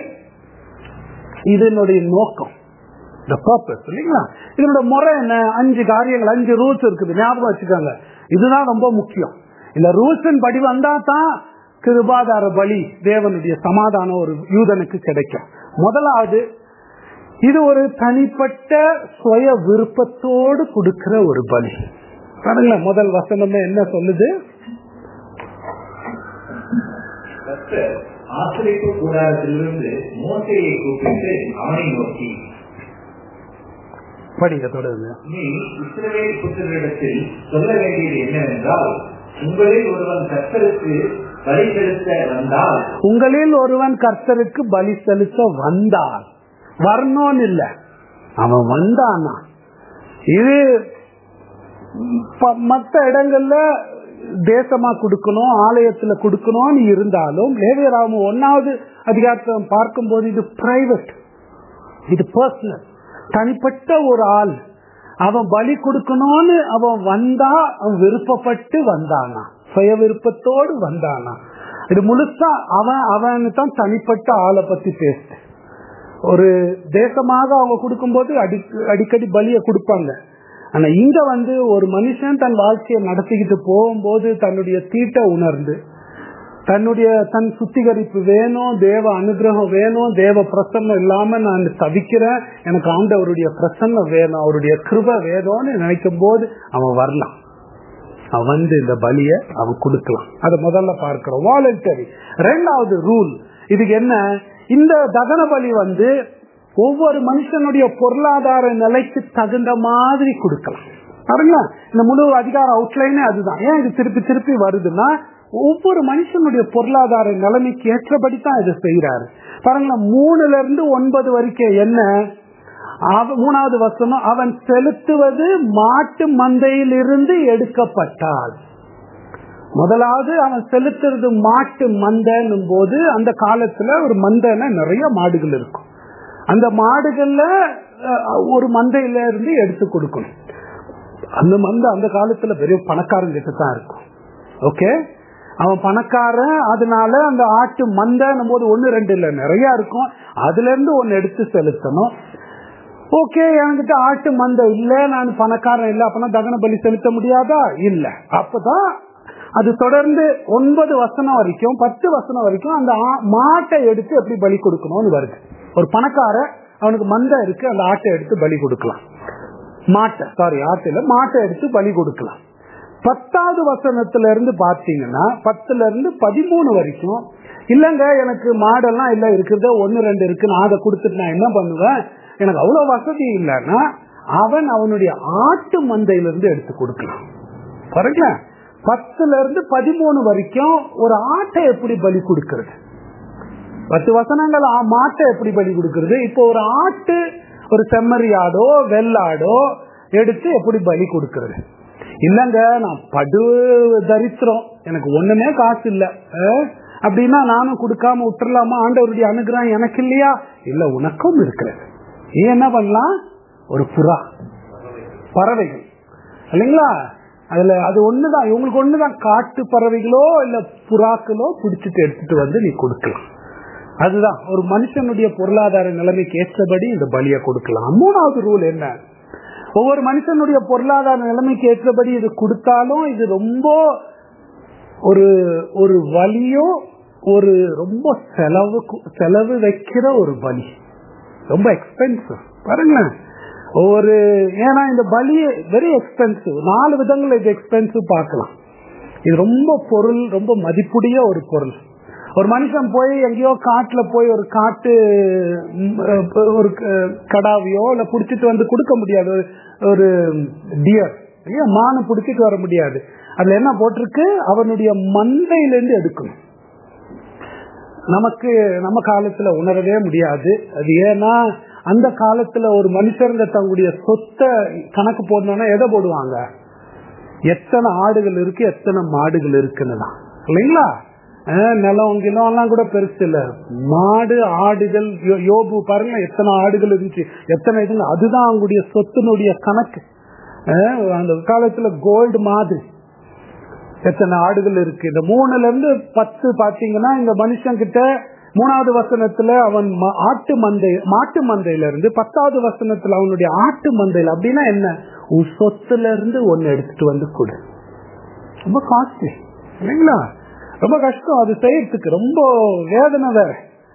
இதனுடைய நோக்கம் இந்த பர்பஸ் இல்லைங்களா இதனோட முறை என்ன அஞ்சு காரியங்கள் அஞ்சு ரூல்ஸ் இருக்குது ஞாபகம் வச்சுக்கோங்க இதுதான் ரொம்ப முக்கியம் இந்த ரூல்ஸ் படி வந்தா தான் கிருபாதார பலி தேவனுடைய சமாதானம் ஒரு யூதனுக்கு கிடைக்கும் முதலாவது இது ஒரு தனிப்பட்ட சுய விருப்பத்தோடு கொடுக்கிற ஒரு பலி பாருங்களேன் முதல் வசனமே என்ன சொல்லுது கர்த்தர் ஆசிரியப்பு கூடாரத்திலிருந்து மோசையை கூப்பிட்டு அவனை நோக்கி படிங்க தொடருங்க நீ இஸ்ரவேல் புத்திரரிடத்தில் சொல்ல வேண்டியது என்னவென்றால் உங்களில் ஒருவன் கர்த்தருக்கு பலி செலுத்த வந்தால் உங்களில் ஒருவன் கர்த்தருக்கு பலி செலுத்த வந்தான் வரணும்னு இல்ல அவன் வந்தானா இது ப- மத்த இடங்கள்ல தேசமா கொடுக்கணும் ஆலயத்துல கொடுக்கணும்னு இருந்தாலும் லேவியராம ஒன்னாவது அதிகாரத்தை பார்க்கும்போது இது பிரைவேட் இது பர்சனல் தனிப்பட்ட ஒரு ஆள் அவன் பலி கொடுக்கணும்னு அவன் வந்தா அவன் விருப்பப்பட்டு வந்தானா சுய விருப்பத்தோடு வந்தானா இது முழுசா அவன் அவனு தான் தனிப்பட்ட ஆளை பத்தி பேசு ஒரு தேசமாக அவங்க கொடுக்கும்போது அடி அடிக்கடி பலியை கொடுப்பாங்க ஆனா இங்க வந்து ஒரு மனுஷன் தன் வாழ்க்கையை நடத்திக்கிட்டு போகும்போது தன்னுடைய தீட்டை உணர்ந்து தன்னுடைய தன் சுத்திகரிப்பு வேணும் தேவ அனுகிரகம் வேணும் தேவ பிரசன்னம் இல்லாம நான் தவிக்கிறேன் எனக்கு ஆண்டவருடைய பிரசன்னம் வேணும் அவருடைய கிருப வேணும்னு நினைக்கும் போது அவன் வரலாம் அவன் வந்து இந்த பலிய அவன் கொடுக்கலாம் அதை முதல்ல பார்க்கிறோம் வாலண்டரி ரெண்டாவது ரூல் இதுக்கு என்ன இந்த தகன பலி வந்து ஒவ்வொரு மனுஷனுடைய பொருளாதார நிலைக்கு தகுந்த மாதிரி கொடுக்கலாம் பாருங்களா இந்த முழு அதிகார அவுட்லைனே அதுதான் ஏன் இது திருப்பி திருப்பி வருதுன்னா ஒவ்வொரு மனுஷனுடைய பொருளாதார நிலைமைக்கு ஏற்றபடி தான் இதை செய்யறாரு பாருங்களா மூணுல இருந்து ஒன்பது வரைக்கும் என்ன அவ- மூணாவது வசனம் அவன் செலுத்துவது மாட்டு மந்தையில் இருந்து எடுக்கப்பட்டால் முதலாவது அவன் செலுத்துறது மாட்டு மந்தைன்னும் போது அந்த காலத்துல ஒரு மந்தைன்னா நிறைய மாடுகள் இருக்கும் அந்த மாடுகள்ல அஹ், ஒரு மந்தையில இருந்து எடுத்து கொடுக்கணும் அந்த மந்தை அந்த காலத்துல பெரிய பணக்காரங்கிட்ட தான் இருக்கும் ஓகே அவன் பணக்காரன் அதனால அந்த ஆட்டு மந்தைன்னும் போது ஒன்னு ரெண்டு இல்ல நிறைய இருக்கும் அதுல இருந்து ஒன்னு எடுத்து செலுத்தணும் ஓகே என்கிட்ட ஆட்டு மந்தை இல்ல நான் பணக்காரன் இல்ல அப்பனா தகன பலி செலுத்த முடியாதா இல்ல அப்பதான் அது தொடர்ந்து ஒன்பது வசனம் வரைக்கும் பத்து வசனம் வரைக்கும் அந்த ஆ- மாட்டை எடுத்து எப்படி பலி கொடுக்கணும்னு வருது ஒரு பணக்கார அவனுக்கு மந்தை இருக்கு அந்த ஆட்டை எடுத்து பலி கொடுக்கலாம் மாட்டை சாரி ஆட்டுல மாட்டை எடுத்து பலி கொடுக்கலாம் பத்தாவது வசனத்துல இருந்து பாத்தீங்கன்னா பத்துல இருந்து பதிமூணு வரைக்கும் இல்லங்க எனக்கு மாடெல்லாம் இல்ல இருக்கிறத ஒன்னு ரெண்டு இருக்கு நான் அதை கொடுத்துட்டு நான் என்ன பண்ணுவேன் எனக்கு அவ்வளவு வசதி இல்லைன்னா அவன் அவனுடைய ஆட்டு மந்தையிலிருந்து எடுத்து கொடுக்கலாம் பாருங்களேன் பத்துல இருந்து பதிமூணு வரைக்கும் ஒரு ஆட்டை எப்படி பலி கொடுக்கிறது பத்து வசனங்கள் ஆ- மாட்டை எப்படி பலி கொடுக்கிறது இப்போ ஒரு ஆட்டு ஒரு செம்மறியாடோ வெள்ளாடோ எடுத்து எப்படி பலி கொடுக்கிறது இல்லங்க நான் படு தரித்திரம் எனக்கு ஒண்ணுமே காசு இல்ல அஹ், அப்படின்னா நானும் கொடுக்காம விட்டுறலாமா ஆண்டவருடைய அனுகிரகம் எனக்கு இல்லையா இல்ல உனக்கும் இருக்கிறது நீ என்ன பண்ணலாம் ஒரு புறா பறவைகள் இல்லைங்களா அதுல அது ஒண்ணுதான் இவங்களுக்கு ஒண்ணுதான் காட்டு பறவைகளோ இல்ல புறாக்களோ பிடிச்சிட்டு எடுத்துட்டு வந்து நீ கொடுக்கலாம் அதுதான் ஒரு மனுஷனுடைய பொருளாதார நிலைமைக்கு ஏற்றபடி இந்த பலியை கொடுக்கலாம் மூணாவது ரூல் என்ன ஒவ்வொரு மனுஷனுடைய பொருளாதார நிலைமைக்கு ஏற்றபடி இது கொடுத்தாலும் இது ரொம்ப ஒரு ஒரு வலியோ ஒரு ரொம்ப செலவு செலவு வைக்கிற ஒரு பலி ரொம்ப எக்ஸ்பென்சிவ் பாருங்களேன் ஒரு ஏன்னா இந்த பலி வெரி எக்ஸ்பென்சிவ் நாலு விதங்கள் இது எக்ஸ்பென்சிவ் பார்க்கலாம் இது ரொம்ப பொருள் ரொம்ப மதிப்புடைய ஒரு பொருள் ஒரு மனுஷன் போய் எங்கேயோ காட்டுல போய் ஒரு காட்டு ம், அஹ், ஒரு க- கடாவையோ இல்ல புடிச்சிட்டு வந்து கொடுக்க முடியாது ஒரு- ஒரு டியர் இல்லையா மானு புடிச்சிட்டு வர முடியாது அதுல என்ன போட்டிருக்கு அவனுடைய மந்தையிலிருந்து எடுக்கணும் நமக்கு நம்ம காலத்துல உணரவே முடியாது அது ஏன்னா அந்த காலத்துல ஒரு மனுஷருங்க தங்களுடைய சொத்தை கணக்கு போடணும்னா எதை போடுவாங்க எத்தனை ஆடுகள் இருக்கு எத்தனை மாடுகள் இருக்குன்னு தான் இல்லைங்களா அஹ் நிலம் கிலம் எல்லாம் கூட பெருசு இல்ல மாடு ஆடுகள் யோ- யோபு பாருங்க எத்தனை ஆடுகள் இருந்துச்சு எத்தனை இதுங்க அதுதான் அவங்களுடைய சொத்தினுடைய கணக்கு அஹ் அந்த காலத்துல கோல்டு மாதிரி எத்தனை ஆடுகள் இருக்கு இந்த மூணுல இருந்து பத்து பாத்தீங்கன்னா இந்த மனுஷன் கிட்ட மூணாவது வசனத்துல அவன் ம- ஆட்டு மந்தை மாட்டு மந்தையில இருந்து பத்தாவது வசனத்துல அவனுடைய ஆட்டு மந்தையில அப்படின்னா என்ன உன் சொத்துல இருந்து ஒன்னு எடுத்துட்டு வந்து கொடு ரொம்ப காஸ்ட்லி இல்லைங்களா ரொம்ப கஷ்டம் அது செய்யறதுக்கு ரொம்ப வேதனை வேற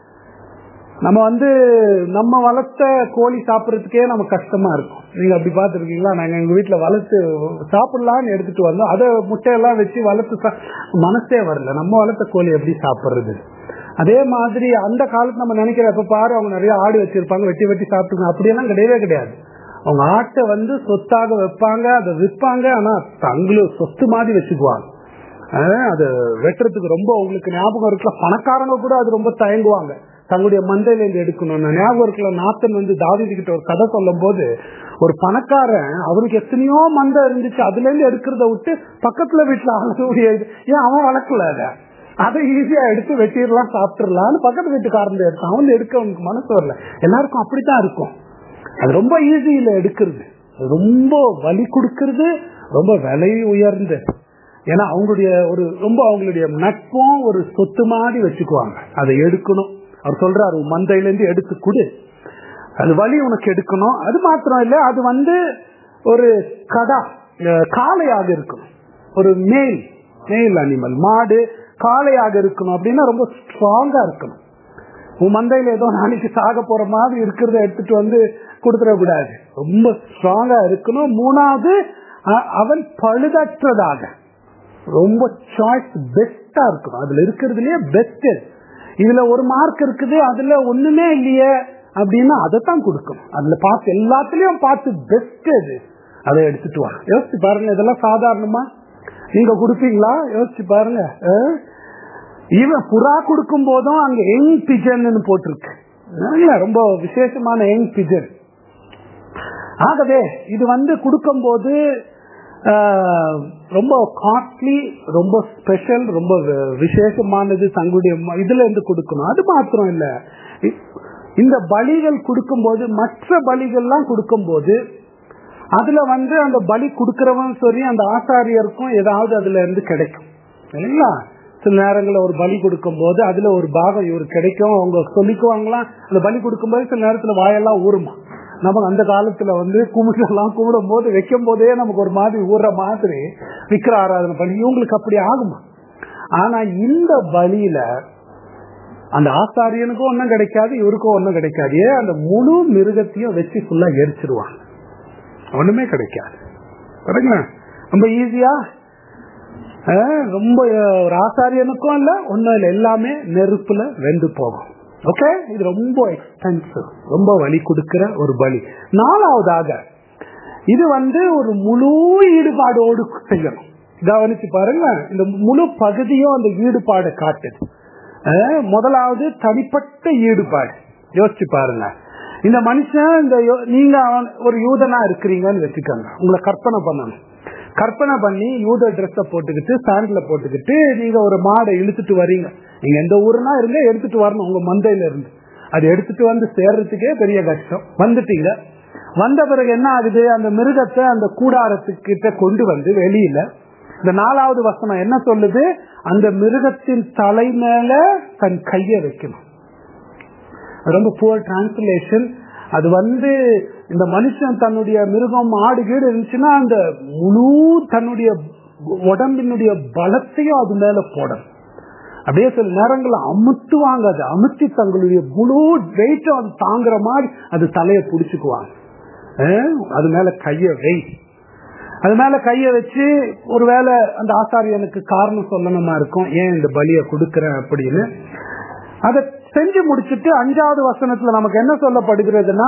நம்ம வந்து நம்ம வளர்த்த கோழி சாப்பிடறதுக்கே நமக்கு கஷ்டமா இருக்கும் நீங்க அப்படி பாத்துருக்கீங்களா நாங்க எங்க வீட்டுல வளர்த்து சாப்பிடலாம்னு எடுத்துட்டு வந்தோம் அதை முட்டையெல்லாம் வச்சு வளர்த்து சா- மனசே வரல நம்ம வளர்த்த கோழி எப்படி சாப்பிடுறது அதே மாதிரி அந்த காலத்து நம்ம நினைக்கிற எப்ப பாரு அவங்க நிறைய ஆடு வச்சிருப்பாங்க வெட்டி வெட்டி சாப்பிட்டுங்க அப்படியெல்லாம் கிடையவே கிடையாது அவங்க ஆட்டை வந்து சொத்தாக வைப்பாங்க அதை விற்பாங்க ஆனா தங்களும் சொத்து மாதிரி வச்சுக்குவாங்க ஆஹ் அது வெட்டுறதுக்கு ரொம்ப உங்களுக்கு ஞாபகம் இருக்குல்ல பணக்காரங்க கூட அது ரொம்ப தயங்குவாங்க தங்களுடைய மந்தையில இருந்து எடுக்கணும்னு ஞாபகம் இருக்குல்ல நாத்தன் வந்து தாவிதி கிட்ட ஒரு கதை சொல்லும் போது ஒரு பணக்காரன் அவனுக்கு எத்தனையோ மந்தை இருந்துச்சு அதுல இருந்து எடுக்கிறத விட்டு பக்கத்துல வீட்டுல ஆளுடைய இது ஏன் அவன் வளர்க்கல அதை அதை ஈஸியா எடுத்து வெட்டிடலாம் சாப்பிட்டுறலாம்னு பக்கத்து வீட்டுக்காரன் எடுத்தான் அவன் எடுக்க அவனுக்கு மனசு வரல எல்லாருக்கும் அப்படித்தான் இருக்கும் அது ரொம்ப ஈஸி இல்ல எடுக்கிறது அது ரொம்ப வலி கொடுக்கறது ரொம்ப விலை உயர்ந்த ஏன்னா அவங்களுடைய ஒரு ரொம்ப அவங்களுடைய நட்பும் ஒரு சொத்து மாதிரி வச்சுக்குவாங்க அதை எடுக்கணும் அவர் சொல்றாரு "உன் மந்தையில இருந்து எடுத்து கொடு அது வலி உனக்கு எடுக்கணும் அது மாத்திரம் இல்ல அது வந்து ஒரு கடா அஹ் காளையாக இருக்கணும் ஒரு மேல் மேல் அனிமல் மாடு காளையாக இருக்கணும் அப்படின்னா ரொம்ப ஸ்ட்ராங்கா இருக்கணும் உன் மந்தையில ஏதோ நாளைக்கு சாக போற மாதிரி இருக்கிறத எடுத்துட்டு வந்து கொடுத்துட கூடாது ரொம்ப ஸ்ட்ராங்கா இருக்கணும் மூணாவது அ- அவன் பழுதற்றதாக ரொம்ப சாய்ஸ் பெஸ்டா இருக்கணும் அதுல இருக்கிறதுலயே பெஸ்ட் இதுல ஒரு மார்க் இருக்குது அதுல ஒண்ணுமே இல்லையே அப்படின்னா அதைத்தான் கொடுக்கணும் அதுல பார்த்து எல்லாத்துலயும் பார்த்து பெஸ்ட் அது அதை எடுத்துட்டு வா யோசிச்சு பாருங்க இதெல்லாம் சாதாரணமா நீங்க கொடுப்பீங்களா யோசிச்சு பாருங்க அஹ்? இவன் புறா கொடுக்கும் போதும் அங்க யங் பிஜன் போட்டிருக்கு இல்ல, ரொம்ப விசேஷமான யங் பிஜன் ஆகவே இது வந்து கொடுக்கும்போது ஆஹ், ரொம்ப காஸ்ட்லி ரொம்ப ஸ்பெஷல் ரொம்ப வி- விசேஷமானது தங்களுடைய ம- இதுல இருந்து கொடுக்கணும் அது மாத்திரம் இல்ல இ- இந்த பலிகள் கொடுக்கும்போது மற்ற பலிகள்லாம் கொடுக்கும்போது அதுல வந்து அந்த பலி கொடுக்கறவன் சரி அந்த ஆசாரியருக்கும் ஏதாவது அதுல இருந்து கிடைக்கும் இல்லைங்களா சில நேரங்களில் ஒரு பலி கொடுக்கும் போது அதுல ஒரு பாகம் இவருக்கு கிடைக்கும் அவங்க சொல்லிக்குவாங்களாம் அந்த பலி கொடுக்கும்போது சில நேரத்துல வாயெல்லாம் ஊறுமா நம்ம அந்த காலத்துல வந்து கும்பிடலாம் கும்பிடும் போது வைக்கும் போதே நமக்கு ஒரு மாதிரி ஊற மாதிரி விக்கிர ஆராதனை பண்ணி இவங்களுக்கு அப்படி ஆகுமா ஆனா இந்த பலியில அந்த ஆசாரியனுக்கும் ஒன்றும் கிடைக்காது இவருக்கும் ஒன்றும் கிடைக்காது ஏன் அந்த முழு மிருகத்தையும் வச்சு ஃபுல்லா எரிச்சிருவாங்க ஒண்ணுமே கிடைக்காது பாருங்களா ரொம்ப ஈஸியா ரொம்ப ஒரு ஆசாரியனுக்கும் இல்ல ஒன்னும் இல்லை எல்லாமே நெருப்புல வெந்து போகும் ஓகே இது ரொம்ப எக்ஸ்பென்சிவ் ரொம்ப வலி கொடுக்கிற ஒரு பலி நாலாவதாக இது வந்து ஒரு முழு ஈடுபாடோடு செய்யணும் கவனிச்சு பாருங்க இந்த முழு பகுதியும் அந்த ஈடுபாடு காட்டுது முதலாவது தனிப்பட்ட ஈடுபாடு யோசிச்சு பாருங்க இந்த மனுஷன் இந்த நீங்க ஒரு யூதனா இருக்கிறீங்கன்னு வச்சுக்கோங்க உங்களை கற்பனை பண்ணணும் கற்பனை பண்ணி யூத ட்ரெஸ்ஸ போட்டுக்கிட்டு சாண்டில போட்டுக்கிட்டு நீங்க ஒரு மாடை இழுத்துட்டு வரீங்க நீங்க எந்த ஊருனா இருங்க எடுத்துட்டு வரணும் உங்க மந்தையில இருந்து அது எடுத்துட்டு வந்து சேர்றதுக்கே பெரிய கஷ்டம் வந்துட்டீங்க வந்த பிறகு என்ன ஆகுது அந்த மிருகத்தை அந்த கூடாரத்துக்கிட்ட கொண்டு வந்து வெளியில இந்த நாலாவது வசனம் என்ன சொல்லுது அந்த மிருகத்தின் தலை மேல தன் கைய வைக்கணும் ரொம்ப புவர் டிரான்ஸ்லேஷன் அது வந்து இந்த மனுஷன் தன்னுடைய மிருகம் ஆடு கீடு இருந்துச்சுன்னா அந்த முழு தன்னுடைய உடம்பினுடைய பலத்தையும் அது மேல போடணும் அப்படியே சில நேரங்கள் அமுத்துவாங்க அது அமுத்தி தங்களுடைய முழு வெயிட்டும் அது தாங்குற மாதிரி அது தலையை பிடிச்சுக்குவாங்க அது மேல கைய வை அது மேல கைய வச்சு ஒருவேளை அந்த ஆசாரியனுக்கு காரணம் சொல்லணுமா இருக்கும் ஏன் இந்த பலியை கொடுக்கறேன் அப்படின்னு அதை செஞ்சு முடிச்சுட்டு அஞ்சாவது வசனத்துல நமக்கு என்ன சொல்லப்படுகிறதுனா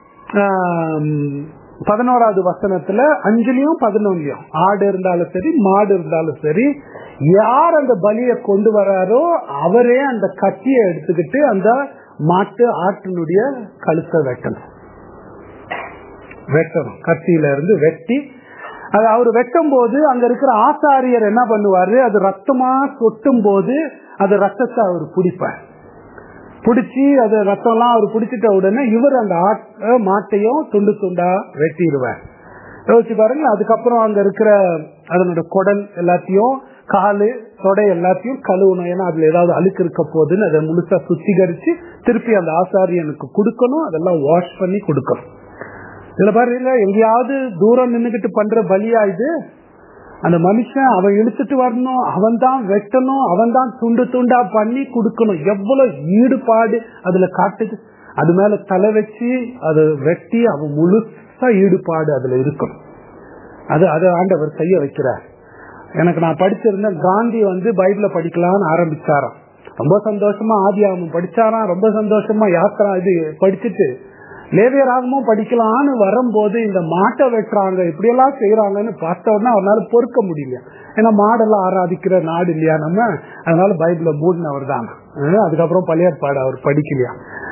பதினோராவது வசனத்துல அஞ்சுலயும் பதினொன்னுலயும் ஆடு இருந்தாலும் சரி மாடு இருந்தாலும் சரி யார் அந்த பலியை கொண்டு வராரோ அவரே அந்த கத்தியை எடுத்துக்கிட்டு அந்த மாட்டு ஆட்டினுடைய கழுத்தை வெட்டணும் வெட்டணும் கத்தியில இருந்து வெட்டி அது அவர் வெட்டும் போது அங்க இருக்கிற ஆசாரியர் என்ன பண்ணுவாரு அது ரத்தமா சொட்டும் போது அது ரத்தத்தை அவர் பிடிப்பார் பிடிச்சி அது ரத்தம் எல்லாம் அவர் பிடிச்சிட்ட உடனே இவர் அந்த மாட்டையும் துண்டு துண்டா வெட்டிடுவார் யோசிச்சு பாருங்க அதுக்கப்புறம் அங்க இருக்கிற அதனோட குடல் எல்லாத்தையும் காலு தொடை எல்லாத்தையும் கழுவணும் ஏன்னா அதுல ஏதாவது அழுக்கு இருக்க போகுதுன்னு அதை முழுசா சுத்திகரிச்சு திருப்பி அந்த ஆசாரியனுக்கு கொடுக்கணும் அதெல்லாம் வாஷ் பண்ணி கொடுக்கணும் இதுல பாருங்க எங்கேயாவது தூரம் நின்றுகிட்டு பண்ற பலியா இது அந்த மனுஷன் அவன் இழுத்துட்டு வரணும் அவன் தான் வெட்டணும் அவன் தான் துண்டு துண்டா பண்ணி கொடுக்கணும் எவ்வளவு ஈடுபாடு அதுல காட்டுது அது மேல தலை வச்சு அதை வெட்டி அவன் முழுசா ஈடுபாடு அதுல இருக்கணும் அது அதை ஆண்டவர் செய்ய வைக்கிறார் எனக்கு நான் படிச்சிருந்தேன் காந்தி வந்து பைபிள படிக்கலாம்னு ஆரம்பிச்சாராம் ரொம்ப சந்தோஷமா ஆதியாமம் படிச்சாராம் ரொம்ப சந்தோஷமா யாத்திரா இது படிச்சுட்டு லேவியராகமும் படிக்கலாம்னு வரும்போது இந்த மாட்டை வெட்டுறாங்க இப்படி எல்லாம் செய்யறாங்கன்னு பார்த்த உடனே அவனால பொறுக்க முடியல ஏன்னா மாடெல்லாம் ஆராதிக்கிற நாடு இல்லையா நம்ம அதனால பைபிள மூடினவர் தான் அதுக்கப்புறம் பழையற்பாடு அவர் படிக்கலையா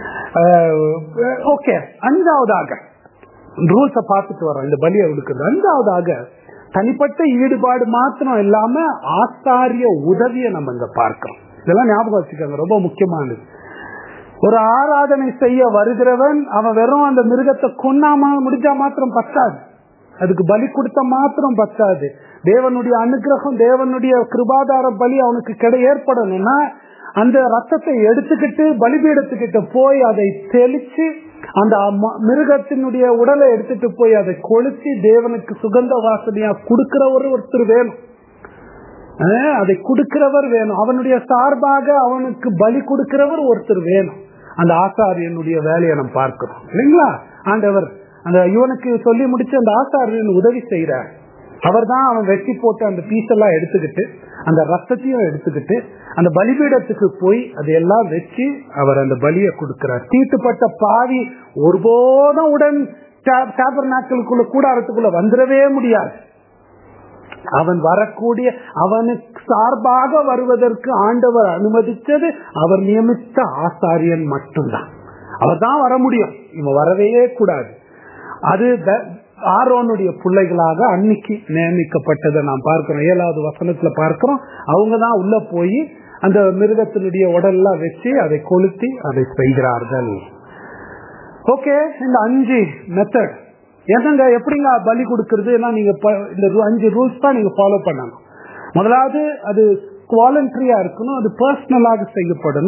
ஓகே அஞ்சாவதாக ரூல்ஸ பார்த்துட்டு வரோம் இந்த பலியை கொடுக்குறது அஞ்சாவதாக தனிப்பட்ட ஈடுபாடு மாத்திரம் இல்லாம ஆசாரிய உதவியை நம்ம இங்க பார்க்கிறோம் இதெல்லாம் ஞாபகம் வச்சுக்கோங்க ரொம்ப முக்கியமானது ஒரு ஆராதனை செய்ய வருகிறவன் அவன் வெறும் அந்த மிருகத்தை கொன்னாம முடிஞ்சா மாத்திரம் பத்தாது அதுக்கு பலி கொடுத்த மாத்திரம் பத்தாது தேவனுடைய அனுகிரகம் தேவனுடைய கிருபாதார பலி அவனுக்கு கிடை ஏற்படணும்னா அந்த ரத்தத்தை எடுத்துக்கிட்டு பலிபீடத்துக்கிட்ட போய் அதை தெளிச்சு அந்த மிருகத்தினுடைய உடலை எடுத்துட்டு போய் அதை கொளுத்தி தேவனுக்கு சுகந்த வாசனையா கொடுக்கிறவர் ஒருத்தர் வேணும் அதை கொடுக்கிறவர் வேணும் அவனுடைய சார்பாக அவனுக்கு பலி கொடுக்கிறவர் ஒருத்தர் வேணும் அந்த ஆசாரியனுடைய வேலையை நம்ம பார்க்கிறோம் இல்லைங்களா ஆண்டவர் அந்த இவனுக்கு சொல்லி முடிச்சு அந்த ஆசாரியன் உதவி செய்யறார் அவர் தான் அவன் வெட்டி போட்டு அந்த பீஸ் எல்லாம் எடுத்துக்கிட்டு அந்த ரத்தத்தையும் எடுத்துக்கிட்டு அந்த பலிபீடத்துக்கு போய் அதையெல்லாம் வச்சு அவர் அந்த பலியை கொடுக்கிறார் தீட்டுப்பட்ட பாவி ஒருபோதும் உடன் சாப்பர் நாட்களுக்குள்ள கூடாரத்துக்குள்ள வந்துடவே முடியாது அவன் வரக்கூடிய அவனுக்கு சார்பாக வருவதற்கு ஆண்டவர் அனுமதித்தது அவர் நியமித்த ஆசாரியன் மட்டும்தான் அவர் தான் வர முடியும் இவன் வரவே கூடாது அது ஆரோனுடைய பிள்ளைகளாக அன்னைக்கு நியமிக்கப்பட்டதை நாம் பார்க்கிறோம் ஏழாவது வசனத்துல பார்க்கிறோம் அவங்க தான் உள்ள போய் அந்த மிருகத்தினுடைய உடல்லாம் வச்சு அதை கொளுத்தி அதை செய்கிறார்கள் ஓகே இந்த அஞ்சு மெத்தட் என்னங்க எப்படிங்க பலி கொடுக்கறதுன்னா நீங்க இந்த அஞ்சு ரூல்ஸ் தான் நீங்க ஃபாலோ பண்ணணும் முதலாவது அது குவாலண்டரியா இருக்கணும் அது பர்சனலாக செய்யப்படணும்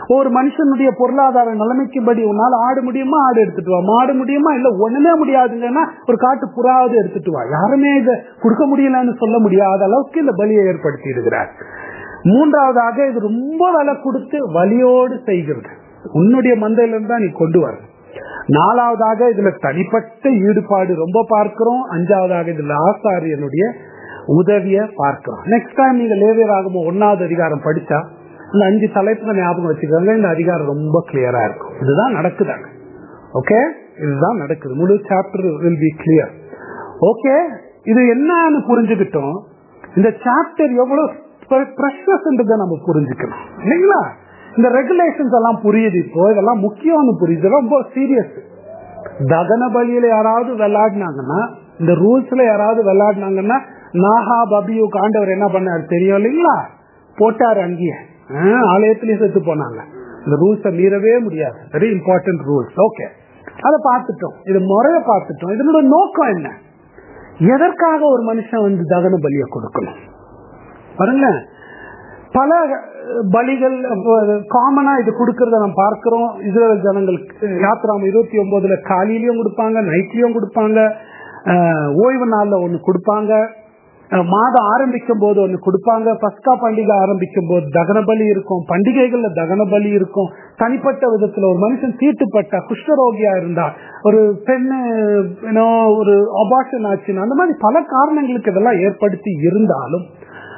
ஒரு மனுஷனுடைய பொருளாதார நிலைமைக்கு படி உன்னால ஆடு முடியுமா ஆடு எடுத்துட்டு வா மாடு முடியுமா இல்ல ஒண்ணுமே முடியாதுங்கன்னா ஒரு காட்டு புறாவது எடுத்துட்டு வா யாருமே இதை கொடுக்க முடியலன்னு சொல்ல முடியாத அளவுக்கு இந்த பலியை ஏற்படுத்தி இருக்கிறார் மூன்றாவதாக இது ரொம்ப விலை கொடுத்து வலியோடு செய்கிறது உன்னுடைய மந்தையிலிருந்து தான் நீ கொண்டு வர நாலாவதாக இதுல தனிப்பட்ட ஈடுபாடு ரொம்ப பார்க்கிறோம் அஞ்சாவதாக இதுல ஆசாரியனுடைய உதவிய பார்க்கிறோம் நெக்ஸ்ட் டைம் நீங்க லேவியராகும் ஒன்னாவது அதிகாரம் படிச்சா இந்த அஞ்சு தலைப்புல ஞாபகம் வச்சுக்கோங்க இந்த அதிகாரம் ரொம்ப கிளியரா இருக்கும் இதுதான் நடக்குதாங்க ஓகே இதுதான் நடக்குது முழு chapter will be clear okay இது என்னன்னு புரிஞ்சுக்கிட்டோம் இந்த சாப்டர் எவ்வளவு ப்ரெஷஸ்ன்றதை நம்ம புரிஞ்சுக்கணும் இல்லைங்களா இந்த ரெகுலேஷன்ஸ் எல்லாம் புரியுது இப்போ இதெல்லாம் முக்கியம்னு புரியுது ரொம்ப சீரியஸ் தகன பலியில யாராவது விளையாடினாங்கன்னா இந்த ரூல்ஸ்ல யாராவது விளையாடினாங்கன்னா நாகா பபியு ஆண்டவர் என்ன பண்ணாரு தெரியும் இல்லைங்களா போட்டாரு அங்கேயே ஆலயத்திலேயே செத்து போனாங்க இந்த ரூல்ஸை மீறவே முடியாது வெரி இம்பார்ட்டன்ட் ரூல்ஸ் ஓகே அதை பார்த்துட்டோம் இது முறைய பார்த்துட்டோம் இதனோட நோக்கம் என்ன எதற்காக ஒரு மனுஷன் வந்து தகன பலியை கொடுக்கணும் பாருங்க பல பலிகள் காமனா இது கொடுக்கறத நம்ம பார்க்கிறோம் இஸ்ரேல் ஜனங்களுக்கு யாத்திராம இருபத்தி ஒன்பதுல காலையிலயும் கொடுப்பாங்க நைட்லயும் கொடுப்பாங்க ஓய்வு நாள்ல ஒண்ணு கொடுப்பாங்க மாதம் ஆரம்பிக்கும் போது ஒண்ணு கொடுப்பாங்க பஸ்கா பண்டிகை ஆரம்பிக்கும் போது தகன பலி இருக்கும் பண்டிகைகள்ல தகன பலி இருக்கும் தனிப்பட்ட விதத்துல ஒரு மனுஷன் தீட்டுப்பட்ட குஷ்டரோகியா இருந்தா ஒரு பெண்ணு ஒரு அபாஷன் ஆச்சுன்னா அந்த மாதிரி பல காரணங்களுக்கு இதெல்லாம் ஏற்படுத்தி இருந்தாலும்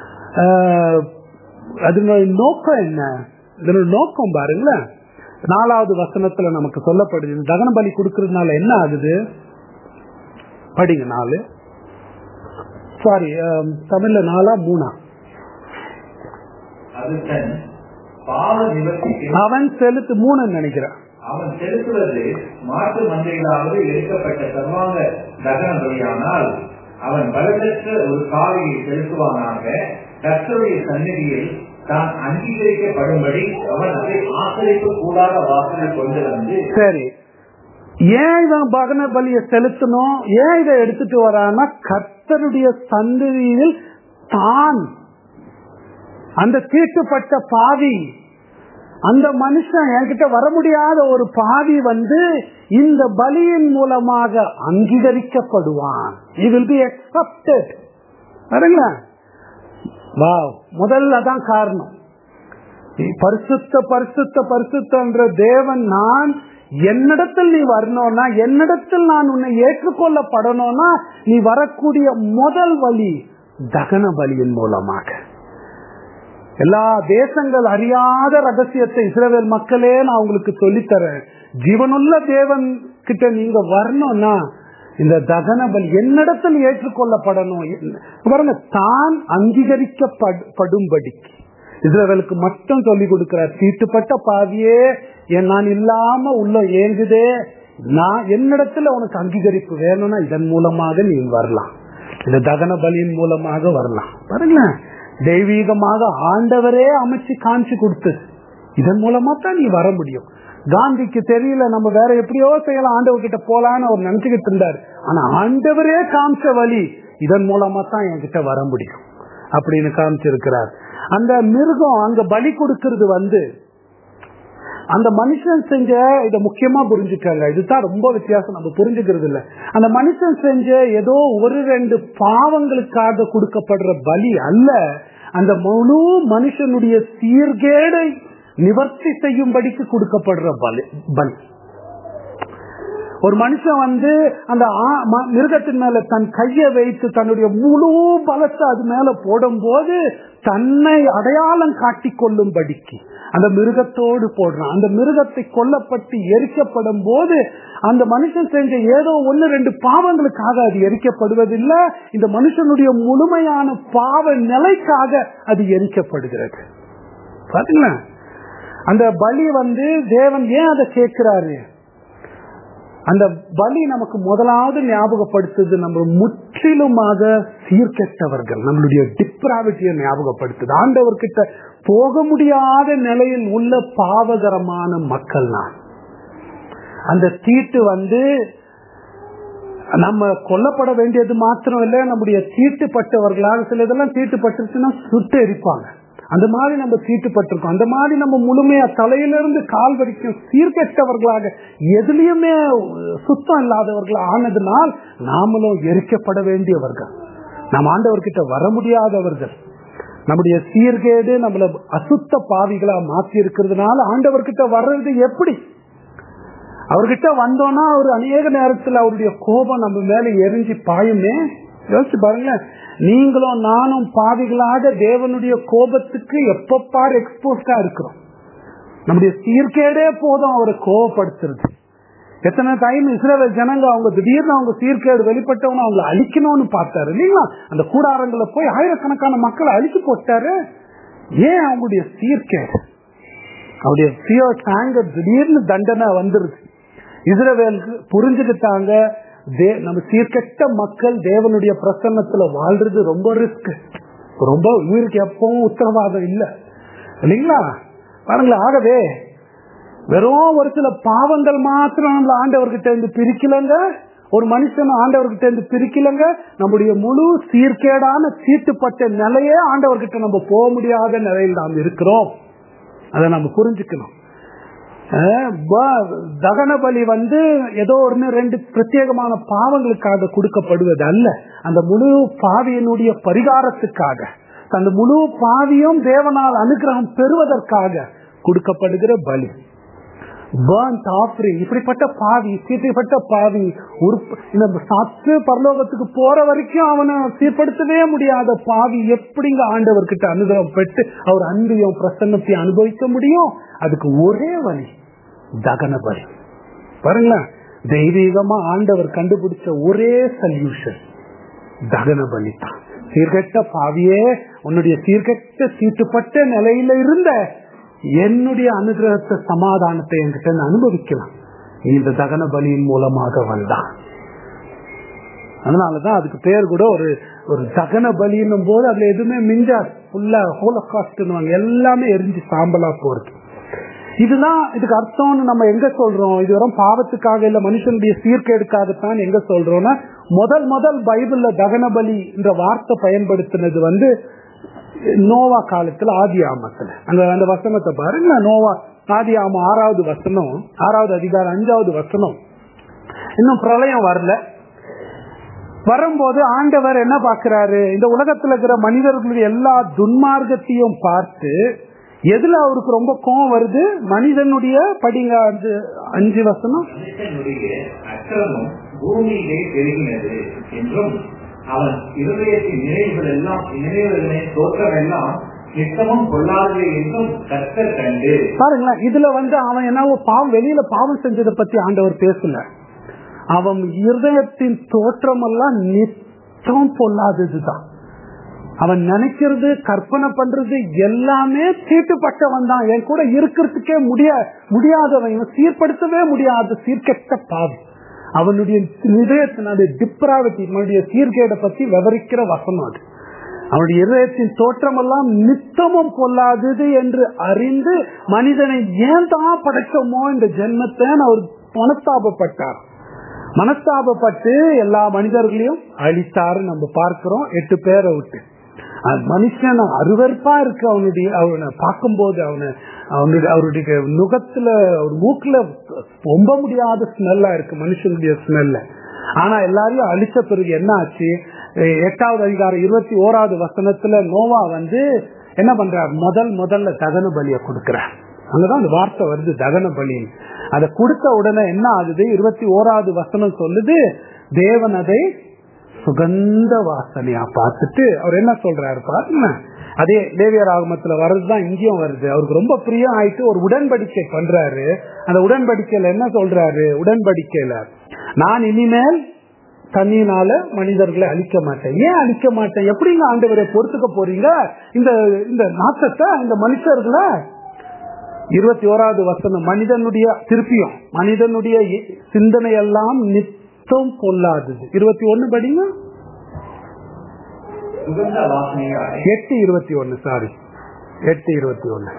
அதனுடைய நோக்கம் என்ன இதனோட நோக்கம் பாருங்களேன் நாலாவது வசனத்துல நமக்கு சொல்லப்படுது தகன பலி கொடுக்கறதுனால என்ன ஆகுது படிங்க நாலு சாரி தமிழ்ல நாலா மூணா அவன் செலுத்து மூணு நினைக்கிறான் அவன் செலுத்துவது மாட்டு மந்தைகளாவது எடுக்கப்பட்ட சர்வாங்க தகன பலியானால் அவன் பலதற்ற ஒரு காவியை செலுத்துவானாக கர்த்தருடைய சந்நிதியில் தான் அங்கீகரிக்கப்படும்படி அவன் அதை ஆசிரிப்பு கூடாத வாசலை கொண்டு வந்து சரி ஏன் இவன் பகன பலியை செலுத்தணும் ஏன் இதை எடுத்துட்டு வரான்னா கர்த்தருடைய சந்ததியில் தான் அந்த தீட்டுப்பட்ட பாவி அந்த மனுஷன் என்கிட்ட வர முடியாத ஒரு பாவி வந்து இந்த பலியின் மூலமாக அங்கீகரிக்கப்படுவான் வில் பி அக்செப்டட் பாருங்களேன் வா முதல்ல தான் காரணம் பரிசுத்த பரிசுத்த பரிசுத்தன்ற தேவன் நான் என்னிடத்தில் நீ வரணும்னா என்னிடத்தில் நான் உன்னை ஏற்றுக்கொள்ளப்படணும்னா நீ வரக்கூடிய முதல் வழி தகன பலியின் மூலமாக எல்லா தேசங்கள் அறியாத ரகசியத்தை இஸ்ரேல் மக்களே நான் உங்களுக்கு சொல்லித்தரேன் ஜீவனுள்ள தேவன் கிட்ட நீங்க வரணும்னா இந்த தகன பலி என்னிடத்தில் ஏற்றுக்கொள்ளப்படணும் பாருங்க தான் அங்கீகரிக்கப்படும்படிக்கு இஸ்ரேலுக்கு மட்டும் சொல்லி கொடுக்கிறார் தீட்டுப்பட்ட பாவியே என் நான் இல்லாம உள்ள ஏங்குதே நான் என்னிடத்துல உனக்கு அங்கீகரிப்பு வேணும்னா இதன் மூலமாக நீ வரலாம் இந்த தகன பலியின் மூலமாக வரலாம் பாருங்களேன் தெய்வீகமாக ஆண்டவரே அமைச்சு காமிச்சு கொடுத்தது இதன் மூலமா தான் நீ வர முடியும் காந்திக்கு தெரியல நம்ம வேற எப்படியோ செய்யலாம் ஆண்டவர் கிட்ட போலான்னு அவர் நினைச்சுக்கிட்டு இருந்தார் ஆனா ஆண்டவரே காமிச்ச வழி இதன் மூலமா தான் என்கிட்ட வர முடியும் அப்படின்னு காமிச்சிருக்கிறார் அந்த மிருகம் அங்க பலி கொடுக்கறது வந்து அந்த மனுஷன் செஞ்ச இத முக்கியமா புரிஞ்சுக்கங்க இதுதான் ரொம்ப வித்தியாசம் நம்ம புரிஞ்சுக்கிறது இல்ல அந்த மனுஷன் செஞ்ச ஏதோ ஒரு ரெண்டு பாவங்களுக்காக கொடுக்கப்படுற பலி அல்ல அந்த முழு மனுஷனுடைய சீர்கேடை நிவர்த்தி செய்யும்படிக்கு கொடுக்கப்படுற பலி பலி ஒரு மனுஷன் வந்து அந்த மிருகத்தின் மேல தன் கையை வைத்து தன்னுடைய முழு பலத்தை அது மேல போடும் போது தன்னை அடையாளம் காட்டிக் கொள்ளும்படிக்கு அந்த மிருகத்தோடு போடுறான் அந்த மிருகத்தை கொல்லப்பட்டு எரிக்கப்படும் போது அந்த மனுஷன் செஞ்ச ஏதோ ஒன்னு ரெண்டு பாவங்களுக்காக அது எரிக்கப்படுவதில்லை இந்த மனுஷனுடைய முழுமையான பாவ நிலைக்காக அது எரிக்கப்படுகிறது பாத்தீங்களா அந்த பலி வந்து தேவன் ஏன் அதை கேட்கிறாரு அந்த பலி நமக்கு முதலாவது ஞாபகப்படுத்துது நம்ம முற்றிலுமாக சீர்கெட்டவர்கள் நம்மளுடைய டிப்ராவிட்டியை ஞாபகப்படுத்துது ஆண்டவர்கிட்ட போக முடியாத நிலையில் உள்ள பாவகரமான மக்கள் நான் அந்த தீட்டு வந்து நம்ம கொல்லப்பட வேண்டியது மாத்திரம் இல்ல நம்முடைய தீட்டுப்பட்டவர்களாக சில இதெல்லாம் தீட்டுப்பட்டுருச்சுன்னா சுட்டு எரிப்பாங்க அந்த மாதிரி நம்ம தீட்டுப்பட்டிருக்கோம் அந்த மாதிரி நம்ம முழுமையா தலையிலிருந்து கால் வரைக்கும் சீர்கெட்டவர்களாக எதுலயுமே சுத்தம் இல்லாதவர்கள் ஆனதுனால் நாமளும் எரிக்கப்பட வேண்டியவர்கள் நாம் ஆண்டவர்கிட்ட வர முடியாதவர்கள் நம்முடைய சீர்கேடு நம்மள அசுத்த பாவிகளா மாத்தி இருக்கிறதுனால ஆண்டவர்கிட்ட வர்றது எப்படி அவர்கிட்ட வந்தோம்னா அவர் அநேக நேரத்துல அவருடைய கோபம் நம்ம மேல எரிஞ்சு பாயுமே யோசிச்சு பாருங்க நீங்களும் நானும் பாவிகளாக தேவனுடைய கோபத்துக்கு எப்ப பார் எக்ஸ்போஸ்டா இருக்கிறோம் நம்முடைய சீர்கேடே போதும் அவரை கோபப்படுத்துறது எத்தனை டைம் இஸ்ரேல் ஜனங்க அவங்க திடீர்னு அவங்க சீர்கேடு வெளிப்பட்டவங்க அவங்களை அழிக்கணும்னு பார்த்தாரு இல்லைங்களா அந்த கூடாரங்களை போய் ஆயிரக்கணக்கான மக்களை அழிச்சு போட்டாரு ஏன் அவங்களுடைய சீர்கேடு அவருடைய பியர் ஆங்கர் திடீர்னு தண்டனை வந்துருது இஸ்ரவேலுக்கு புரிஞ்சுக்கிட்டாங்க நம்ம சீர்கெட்ட மக்கள் தேவனுடைய பிரசன்னத்துல வாழ்றது ரொம்ப ரிஸ்க் ரொம்ப உயிருக்கு எப்பவும் உத்தரவாதம் இல்லை இல்லைங்களா பாருங்களேன் ஆகவே வெறும் ஒரு சில பாவங்கள் மாத்திரம் நம்மள ஆண்டவர்கிட்ட இருந்து பிரிக்கலங்க ஒரு மனுஷன் ஆண்டவர்கிட்ட இருந்து பிரிக்கலங்க நம்முடைய முழு சீர்கேடான சீட்டுப்பட்ட நிலையே ஆண்டவர்கிட்ட நம்ம போக முடியாத நிலையில் நாம் இருக்கிறோம் அதை நம்ம புரிஞ்சுக்கணும் தகன பலி வந்து ஏதோ ஒன்னு ரெண்டு பிரத்யேகமான பாவங்களுக்காக கொடுக்கப்படுவது அல்ல அந்த முழு பாவியனுடைய பரிகாரத்துக்காக அந்த முழு பாவியும் தேவனால் அனுகிரகம் பெறுவதற்காக கொடுக்கப்படுகிற பலி பேர்ன்ட் ஆஃபரிங் இப்படிப்பட்ட பாவி இப்படிப்பட்ட பாவி இந்த சத்து பரலோகத்துக்கு போற வரைக்கும் அவனை சீர்படுத்தவே முடியாத பாவி எப்படிங்க ஆண்டவர்கிட்ட அனுகிரகம் பெற்று அவர் அன்பையும் பிரசன்னத்தையும் அனுபவிக்க முடியும் அதுக்கு ஒரே வழி தகன பலி பாருங்களேன் தெய்வீகமா ஆண்டவர் கண்டுபிடிச்ச ஒரே சொல்யூஷன் தகன பலி தான் சீர்கெட்ட பாவியே உன்னுடைய சீர்கெட்ட சீட்டுப்பட்ட நிலையில இருந்த என்னுடைய அனுகிரகத்தை சமாதானத்தை என்கிட்ட அனுபவிக்கலாம் இந்த தகன பலியின் மூலமாக வந்தான் அதனாலதான் அதுக்கு பேர் கூட ஒரு ஒரு தகன பலின்னும் போது அதுல எதுவுமே மிஞ்சா ஃபுல்லா ஹோலகாஸ்ட் எல்லாமே எரிஞ்சு சாம்பலா போறது இதுதான் இதுக்கு அர்த்தம்னு நம்ம எங்க சொல்றோம் இது வரும் பாவத்துக்காக இல்ல மனுஷனுடைய சீர்கேடுக்காகத்தான் எங்க சொல்றோம்னா முதல் முதல் பைபிள்ல தகன பலி என்ற வார்த்தை பயன்படுத்தினது வந்து நோவா காலத்துல ஆதி ஆமத்துல அங்க அந்த வசனத்தை பாருங்க நோவா ஆதி ஆம ஆறாவது வசனம் ஆறாவது அதிகாரம் அஞ்சாவது வசனம் இன்னும் பிரளயம் வரல வரும்போது ஆண்டவர் என்ன பாக்குறாரு இந்த உலகத்துல இருக்கிற மனிதர்களுடைய எல்லா துன்மார்க்கத்தையும் பார்த்து எதுல அவருக்கு ரொம்ப கோபம் வருது மனிதனுடைய படிங்க அஞ்சு அஞ்சு வசனம் மனுஷனுடைய அக்கிரமம் பூமியிலே பெருகினது என்றும் அவன் இருதயத்தின் நினைவுகள் எல்லாம் நினைவுகளின் தோற்றம் எல்லாம் நித்தமும் பொல்லாது என்றும் கர்த்தர் கண்டு பாருங்களேன் இதுல வந்து அவன் என்னவோ பாவம் வெளியில பாவம் செஞ்சதை பத்தி ஆண்டவர் பேசல அவன் இருதயத்தின் தோற்றம் எல்லாம் நித்தம் பொல்லாததுதான் அவன் நினைக்கிறது கற்பனை பண்றது எல்லாமே தீட்டுப்பட்டவன் தான் என் கூட இருக்கிறதுக்கே முடிய முடியாதவன் இவன் சீர்படுத்தவே முடியாத சீர்கெட்ட பாவி அவனுடைய இதயத்தினுடைய டிப்ராவிட்டி அவனுடைய சீர்கேடை பத்தி விவரிக்கிற வசனம் அது அவனுடைய இதயத்தின் தோற்றம் எல்லாம் நித்தமும் கொள்ளாதது என்று அறிந்து மனிதனை ஏன் தான் படைச்சோமோ இந்த ஜென்மத்தை அவர் மனஸ்தாபப்பட்டார் மனஸ்தாபப்பட்டு எல்லா மனிதர்களையும் அழித்தாரு நம்ம பார்க்கிறோம் எட்டு பேரை விட்டு மனுஷன் அருவறுப்பா இருக்கு அவனுடைய அவனை பார்க்கும்போது அவனை அவனுடைய அவருடைய நுகத்துல ஒரு மூக்குல ரொம்ப முடியாத ஸ்மெல்லா இருக்கு மனுஷனுடைய ஸ்மெல்ல ஆனா எல்லாரையும் அழிச்ச பிறகு என்ன ஆச்சு எட்டாவது அதிகாரம் இருபத்தி ஓராவது வசனத்துல நோவா வந்து என்ன பண்றார் முதல் முதல்ல தகன பலிய கொடுக்கிறார் அங்கதான் அந்த வார்த்தை வருது தகன பலி அதை கொடுத்த உடனே என்ன ஆகுது இருபத்தி ஓராவது வசனம் சொல்லுது தேவன் அதை சுகந்த வாசனையா பார்த்துட்டு அவர் என்ன சொல்றாரு பாருங்க அதே தேவியர் ஆகமத்துல வர்றதுதான் இங்கேயும் வருது அவருக்கு ரொம்ப பிரியம் ஆயிட்டு ஒரு உடன்படிக்கை பண்றாரு அந்த உடன்படிக்கையில என்ன சொல்றாரு உடன்படிக்கையில நான் இனிமேல் தண்ணினால மனிதர்களை அழிக்க மாட்டேன் ஏன் அழிக்க மாட்டேன் எப்படிங்க ஆண்டவரை பொறுத்துக்க போறீங்க இந்த இந்த நாட்டத்தை இந்த மனுஷர்களை இருபத்தி ஓராவது வசனம் மனிதனுடைய திருப்பியும் மனிதனுடைய சிந்தனை எல்லாம் நித்தம் பொல்லாதது இருபத்தி ஒன்னு படிங்க சுகந்த வாசனையாய் எட்டு இருபத்தி ஒன்னு சாரி எட்டு இருபத்தி ஒன்னு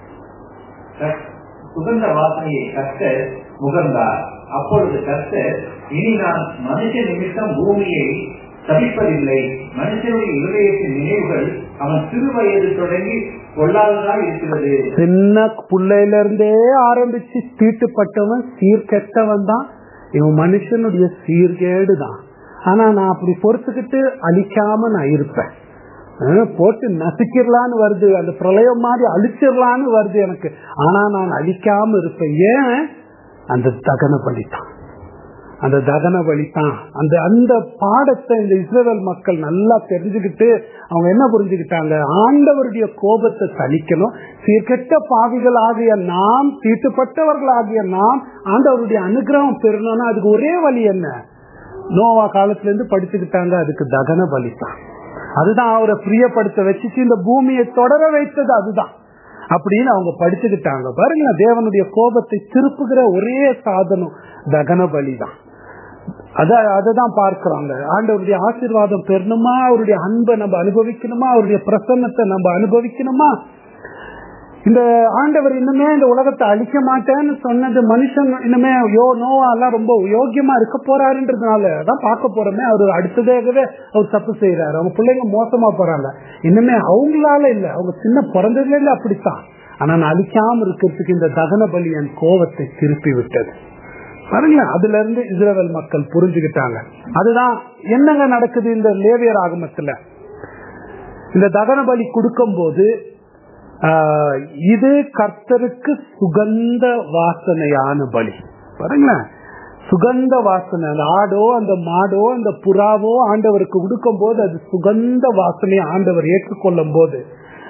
சுகந்த வாசனையை கர்த்தர் முகர்ந்தார் அப்பொழுது கர்த்தர் இனி நான் மனுஷ நிமித்தம் பூமியை தவிப்பதில்லை மனுஷனுடைய இருதயத்தின் நினைவுகள் அவன் சிறு வயது தொடங்கி பொல்லாததாய் இருக்கிறது சின்ன புள்ளையில இருந்தே ஆரம்பிச்சு தீட்டுப்பட்டவன் சீர்கெட்டவன் தான் இவன் மனுஷனுடைய சீர்கேடு தான் ஆனா நான் அப்படி பொறுத்துக்கிட்டு அழிக்காம நான் இருப்பேன் அஹ் போட்டு நசுக்கிடலான்னு வருது அந்த பிரளயம் மாதிரி அழிச்சிடலான்னு வருது எனக்கு ஆனா நான் அழிக்காம இருப்பேன் ஏன் அந்த தகன பலித்தான் அந்த தகன பலித்தான் அந்த அந்த பாடத்தை இந்த இஸ்ரேல் மக்கள் நல்லா தெரிஞ்சுக்கிட்டு அவங்க என்ன புரிஞ்சுக்கிட்டாங்க ஆண்டவருடைய கோபத்தை தணிக்கணும் சீர்கெட்ட பாவிகள் ஆகிய நாம் தீட்டுப்பட்டவர்கள் ஆகிய நாம் ஆண்டவருடைய அனுகிரகம் பெறணும்னா அதுக்கு ஒரே வழி என்ன நோவா காலத்துல இருந்து படிச்சுக்கிட்டாங்க அதுக்கு தகன பலித்தான் அதுதான் அவரை பிரியப்படுத்த வச்சுட்டு இந்த பூமியை தொடர வைத்தது அதுதான் அப்படின்னு அவங்க படிச்சுக்கிட்டாங்க பாருங்க தேவனுடைய கோபத்தை திருப்புகிற ஒரே சாதனம் தகன பலிதான் அத அததான் பார்க்கிறோங்க ஆண்டவருடைய ஆசீர்வாதம் பெறணுமா அவருடைய அன்பை நம்ம அனுபவிக்கணுமா அவருடைய பிரசன்னத்தை நம்ம அனுபவிக்கணுமா இந்த ஆண்டவர் இன்னுமே இந்த உலகத்தை அழிக்க மாட்டேன்னு சொன்னது மனுஷன் இன்னுமே யோ நோவா எல்லாம் ரொம்ப யோக்கியமா இருக்க போறாருன்றதுனால தான் பார்க்க போறோமே அவர் அடுத்ததாகவே அவர் தப்பு செய்யறாரு அவங்க பிள்ளைங்க மோசமா போறாங்க இன்னுமே அவங்களால இல்ல அவங்க சின்ன பிறந்ததுல இல்ல அப்படித்தான் ஆனா நான் அழிக்காம இருக்கிறதுக்கு இந்த தகன பலி என் கோபத்தை திருப்பி விட்டது பாருங்களேன் அதுல இருந்து இஸ்ரேல் மக்கள் புரிஞ்சுக்கிட்டாங்க அதுதான் என்னங்க நடக்குது இந்த லேவியர் ஆகமத்துல இந்த தகன பலி கொடுக்கும் போது ஆஹ், இது கர்த்தருக்கு சுகந்த வாசனையான பலி பாருங்களேன் சுகந்த வாசனை அந்த ஆடோ அந்த மாடோ அந்த புறாவோ ஆண்டவருக்கு கொடுக்கும் போது அது சுகந்த வாசனையை ஆண்டவர் ஏற்றுக்கொள்ளும் போது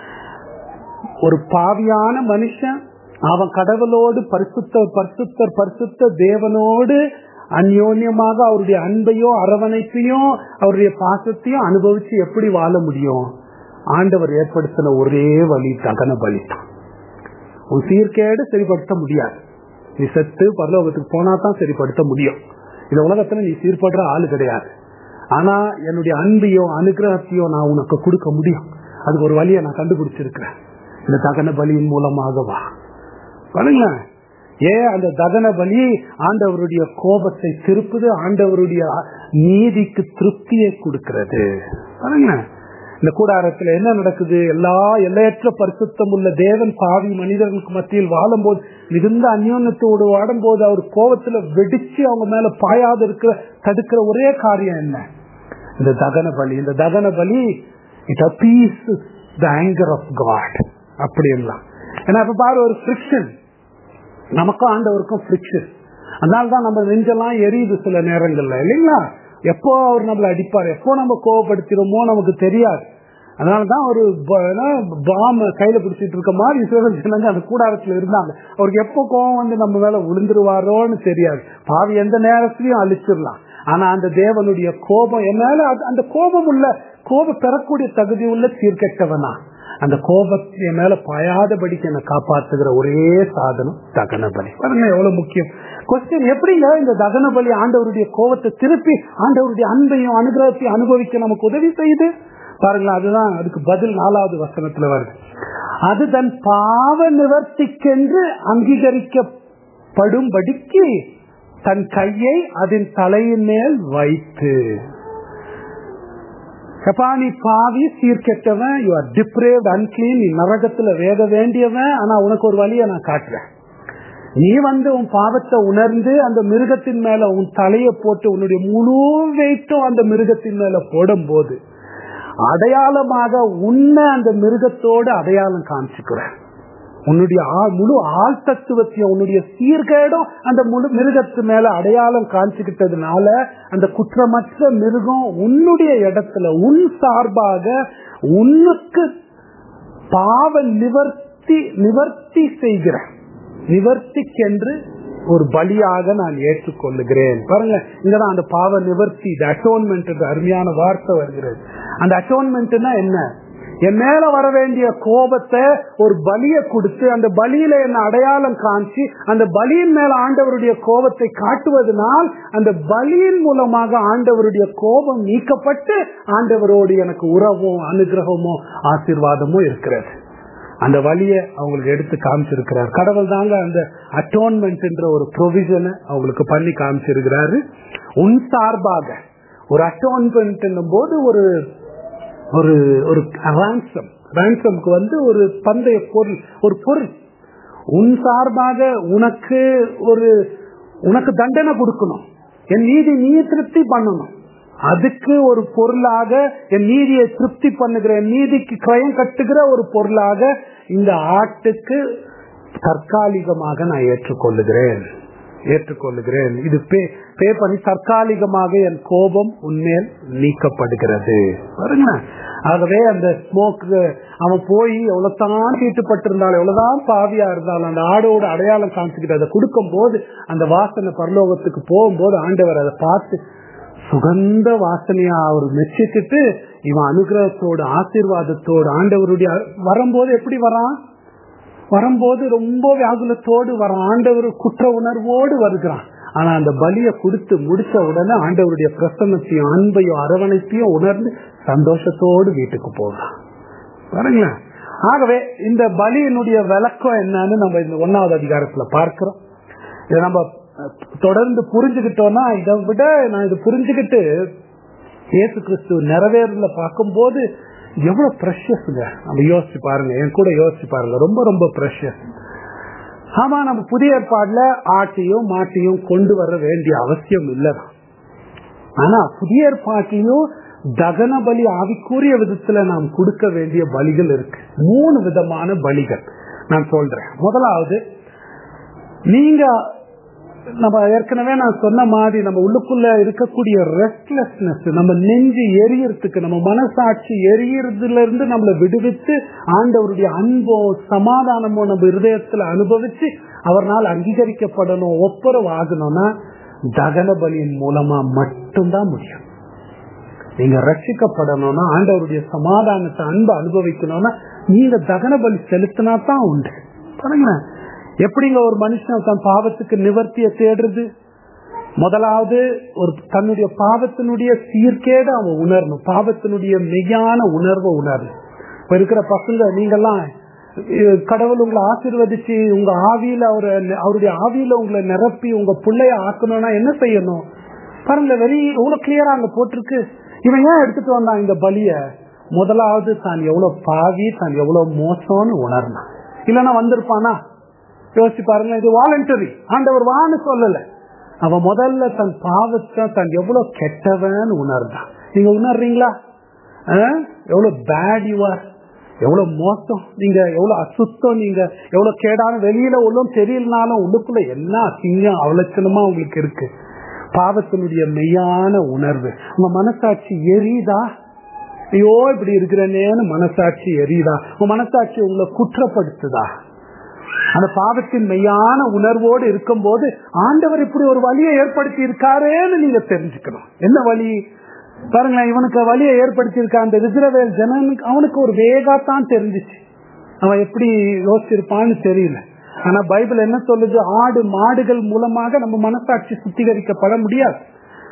ஒரு பாவியான மனுஷன் அவன் கடவுளோடு பரிசுத்த பரிசுத்தர் பரிசுத்த தேவனோடு அந்யோன்யமாக அவருடைய அன்பையும் அரவணைப்பையும் அவருடைய பாசத்தையும் அனுபவிச்சு எப்படி வாழ முடியும் ஆண்டவர் ஏற்படுத்தின ஒரே வழி தகன பலி தான் உன் சீர்கேடு சரிப்படுத்த முடியாது நீ செத்து பரலோகத்துக்கு போனா தான் சரிப்படுத்த முடியும் இந்த உலகத்துல நீ சீர்படுற ஆளு கிடையாது ஆனா என்னுடைய அன்பையோ அனுகிரகத்தையோ நான் உனக்கு கொடுக்க முடியும் அதுக்கு ஒரு வழியை நான் கண்டுபிடிச்சிருக்கிறேன் இந்த தகன பலியின் மூலமாக வா பாருங்களேன் ஏன் அந்த தகன பலி ஆண்டவருடைய கோபத்தை திருப்புது ஆண்டவருடைய நீதிக்கு திருப்தியை கொடுக்கிறது பாருங்களேன் இந்த கூடாரத்துல என்ன நடக்குது எல்லா எல்லையற்ற பரிசுத்தம் உள்ள தேவன் பாவி மனிதர்களுக்கு மத்தியில் வாழும்போது மிகுந்த அந்யோன்யத்தோடு வாடும்போது அவர் கோபத்துல வெடிச்சு அவங்க மேல பாயாது இருக்கிற தடுக்கிற ஒரே காரியம் என்ன இந்த தகன பலி இந்த தகன பலி it appease the anger of God அப்படி எல்லாம் ஏன்னா இப்ப பாரு ஒரு ஃபிரிக்ஷன் நமக்கும் ஆண்டவருக்கும் ஃபிரிக்ஷன் அதனாலதான் நம்ம நெஞ்செல்லாம் எரியுது சில நேரங்கள்ல இல்லைங்களா எப்போ அவர் நம்மளை அடிப்பார் எப்போ நம்ம கோவப்படுத்திடுமோ நமக்கு தெரியாது அதனாலதான் ஒரு பாம் கையில பிடிச்சிட்டு இருக்க மாதிரி இஸ்ரேல் ஜனங்க அந்த கூடாரத்துல இருந்தாங்க அவருக்கு எப்போ கோவம் வந்து நம்ம மேல விழுந்துருவாரோன்னு தெரியாது பாவி எந்த நேரத்திலையும் அழிச்சிடலாம் ஆனா அந்த தேவனுடைய கோபம் என் மேல அது- அந்த கோபம் உள்ள கோபம் பெறக்கூடிய தகுதி உள்ள சீர்கெட்டவனா அந்த கோபத்தை என் மேல பாயாதபடிக்கு என்னை காப்பாத்துகிற ஒரே சாதனம் தகன பலி பாருங்க எவ்வளவு முக்கியம் கொஸ்டின் எப்படிங்க இந்த தகன பலி ஆண்டவருடைய கோபத்தை திருப்பி ஆண்டவருடைய அன்பையும் அனுகிரகத்தையும் அனுபவிக்க நமக்கு உதவி செய்யுது பாருங்களேன் அதுதான் அதுக்கு பதில் நாலாவது வசனத்துல வருது அது தன் பாவ நிவர்த்திக்கென்று அங்கீகரிக்கப்படும்படிக்கு தன் கையை அதன் தலையின் மேல் வைத்து எப்பா நீ பாவி சீர்கெட்டவன் யூ ஆர் டிப்ரேவ்ட் அன்கிளீன் நீ நரகத்துல வேக வேண்டியவன் ஆனா உனக்கு ஒரு வழியை நான் காட்டுறேன் நீ வந்து உன் பாவத்தை உணர்ந்து அந்த மிருகத்தின் மேல உன் தலையை போட்டு உன்னுடைய முழு வெயிட்டும் அந்த மிருகத்தின் மேல போடும் போது அடையாளமாக உன்னை அந்த மிருகத்தோடு அடையாளம் காமிச்சுக்கிறேன் உன்னுடைய ஆ- முழு ஆள் தத்துவத்தையும் உன்னுடைய சீர்கேடும் அந்த முழு மிருகத்து மேல அடையாளம் காமிச்சுக்கிட்டதுனால அந்த குற்றமற்ற மிருகம் உன்னுடைய இடத்துல உன் சார்பாக உன்னுக்கு பாவ நிவர்த்தி நிவர்த்தி செய்கிறேன் நிவர்த்திக்கென்று ஒரு பலியாக நான் ஏற்றுக்கொள்ளுகிறேன் பாருங்க இங்கதான் அந்த பாவ நிவர்த்தி அட்டோன்மெண்ட் அருமையான வார்த்தை வருகிறது அந்த அட்டோன்மெண்ட்னா என்ன என் மேல வர வேண்டிய கோபத்தை ஒரு பலியை கொடுத்து அந்த பலியில என்ன அடையாளம் காமிச்சு அந்த பலியின் மேல ஆண்டவருடைய கோபத்தை காட்டுவதனால் அந்த பலியின் மூலமாக ஆண்டவருடைய கோபம் நீக்கப்பட்டு ஆண்டவரோடு எனக்கு உறவும் அனுகிரகமும் ஆசீர்வாதமும் இருக்கிறது அந்த வழியை அவங்களுக்கு எடுத்து காமிச்சிருக்கிறார் கடவுள் தாங்க அந்த அட்டோன்மெண்ட் என்ற ஒரு ப்ரொவிஷனை அவங்களுக்கு பண்ணி காமிச்சிருக்கிறாரு உன் சார்பாக ஒரு அட்டோன்மெண்ட் போது ஒரு ஒரு ஒரு ransom ரேன்சம்க்கு வந்து ஒரு பந்தய பொருள் ஒரு பொருள் உன் சார்பாக உனக்கு ஒரு உனக்கு தண்டனை கொடுக்கணும் என் நீதி நீ திருப்தி பண்ணணும் அதுக்கு ஒரு பொருளாக என் நீதியை திருப்தி பண்ணுகிற என் நீதிக்கு கிரயம் கட்டுகிற ஒரு பொருளாக இந்த ஆட்டுக்கு தற்காலிகமாக நான் ஏற்றுக்கொள்ளுகிறேன் ஏற்றுக்கொள்ளுகிறேன் இது பே பே பண்ணி தற்காலிகமாக என் கோபம் உன்மேல் நீக்கப்படுகிறது பாருங்க ஆகவே அந்த ஸ்மோக் அவன் போய் எவ்வளவுதான் தீட்டுப்பட்டிருந்தாலும் எவ்வளவுதான் பாவியா இருந்தாலும் அந்த ஆடோட அடையாளம் காமிச்சுக்கிட்டு அதை கொடுக்கும் போது அந்த வாசனை பரலோகத்துக்கு போகும்போது ஆண்டவர் அதை பார்த்து சுகந்த வாசனையா அவர் மெச்சிட்டு இவன் அனுகிரகத்தோடு ஆசீர்வாதத்தோடு ஆண்டவருடைய வரும்போது எப்படி வரான் வரும்போது ரொம்ப வியாகுலத்தோடு வர ஆண்டவர் குற்ற உணர்வோடு வருகிறான் ஆனா அந்த பலியை கொடுத்து முடிச்ச உடனே ஆண்டவருடைய பிரசன்னத்தையும் அன்பையும் அரவணைப்பையும் உணர்ந்து சந்தோஷத்தோடு வீட்டுக்கு போகிறான் பாருங்களேன் ஆகவே இந்த பலியினுடைய விளக்கம் என்னன்னு நம்ம இந்த ஒன்னாவது அதிகாரத்துல பார்க்கிறோம் இதை நம்ம தொடர்ந்து புரிஞ்சுக்கிட்டோம்னா இதை விட நான் இது புரிஞ்சுக்கிட்டு இயேசு கிறிஸ்து நிறைவேறல பார்க்கும்போது எவ்வளவு ப்ரெஷஸ்ங்க நம்ம யோசிச்சு பாருங்க என் கூட யோசிச்சு பாருங்க ரொம்ப ரொம்ப ப்ரெஷஸ் ஆமா நம்ம புதிய ஏற்பாடுல ஆட்டையும் மாட்டையும் கொண்டு வர வேண்டிய அவசியம் இல்லதான் ஆனா புதிய ஏற்பாட்டிலையும் தகன பலி ஆவிக்குரிய விதத்துல நாம் கொடுக்க வேண்டிய பலிகள் இருக்கு மூணு விதமான பலிகள் நான் சொல்றேன் முதலாவது நீங்க நம்ம ஏற்கனவே நான் சொன்ன மாதிரி நம்ம உள்ளுக்குள்ள இருக்கக்கூடிய ரெஸ்ட்லெஸ்னஸ் நம்ம நெஞ்சு எரியறதுக்கு நம்ம மனசாட்சி எரியறதுல இருந்து நம்மளை விடுவித்து ஆண்டவருடைய அன்போ சமாதானமோ நம்ம இருதயத்துல அனுபவிச்சு அவர்னால் அங்கீகரிக்கப்படணும் ஒப்புரவு ஆகணும்னா தகன பலியின் மூலமா மட்டும்தான் முடியும் நீங்க ரட்சிக்கப்படணும்னா ஆண்டவருடைய சமாதானத்தை அன்பை அனுபவிக்கணும்னா நீங்க தகன பலி செலுத்தினா தான் உண்டு பாருங்க எப்படிங்க ஒரு மனுஷன் தன் பாவத்துக்கு நிவர்த்திய தேடுறது முதலாவது ஒரு தன்னுடைய பாவத்தினுடைய சீர்கேடு அவன் உணரணும் பாவத்தினுடைய மெய்யான உணர்வை உணரணும் இப்ப இருக்கிற பசங்க நீங்கெல்லாம் கடவுள் உங்களை ஆசிர்வதிச்சு உங்க ஆவியில அவரை அவருடைய ஆவியில உங்களை நிரப்பி உங்க பிள்ளைய ஆக்கணும்னா என்ன செய்யணும் பாருங்க வெரி எவ்வளவு கிளியரா அங்க போட்டிருக்கு இவன் ஏன் எடுத்துட்டு வந்தான் இந்த பலிய முதலாவது தான் எவ்வளவு பாவி தான் எவ்வளவு மோசம்னு உணர்னான் இல்லைன்னா வந்திருப்பானா யோசிச்சு பாருங்க இது வாலண்டரி ஆண்டவர் வான்னு சொல்லல அவன் முதல்ல தன் பாவத்தை தன் எவ்வளவு கெட்டவன் உணர்ந்தான் நீங்க உணர்றீங்களா எவ்வளவு பேட் யுவர் எவ்வளவு மோசம் நீங்க எவ்வளவு அசுத்தம் நீங்க எவ்வளவு கேடான வெளியில ஒன்றும் தெரியலனாலும் உள்ளுக்குள்ள என்ன அசிங்கம் அவலட்சணமா உங்களுக்கு இருக்கு பாவத்தினுடைய மெய்யான உணர்வு உங்க மனசாட்சி எரியுதா ஐயோ இப்படி இருக்கிறனேன்னு மனசாட்சி எரியுதா உங்க மனசாட்சி உங்களை குற்றப்படுத்துதா அந்த பாவத்தின் மெய்யான உணர்வோடு இருக்கும் போது ஆண்டவர் இப்படி ஒரு வழியை ஏற்படுத்தி இருக்காரேன்னு நீங்க தெரிஞ்சுக்கணும் என்ன வழி பாருங்களேன் இவனுக்கு வழியை ஏற்படுத்தி இருக்க அந்த இஸ்ரவேல் ஜனனுக்கு அவனுக்கு ஒரு வேகாத்தான் தெரிஞ்சிச்சு அவன் எப்படி யோசிச்சிருப்பான்னு தெரியல ஆனா பைபிள் என்ன சொல்லுது ஆடு மாடுகள் மூலமாக நம்ம மனசாட்சி சுத்திகரிக்கப்பட முடியாது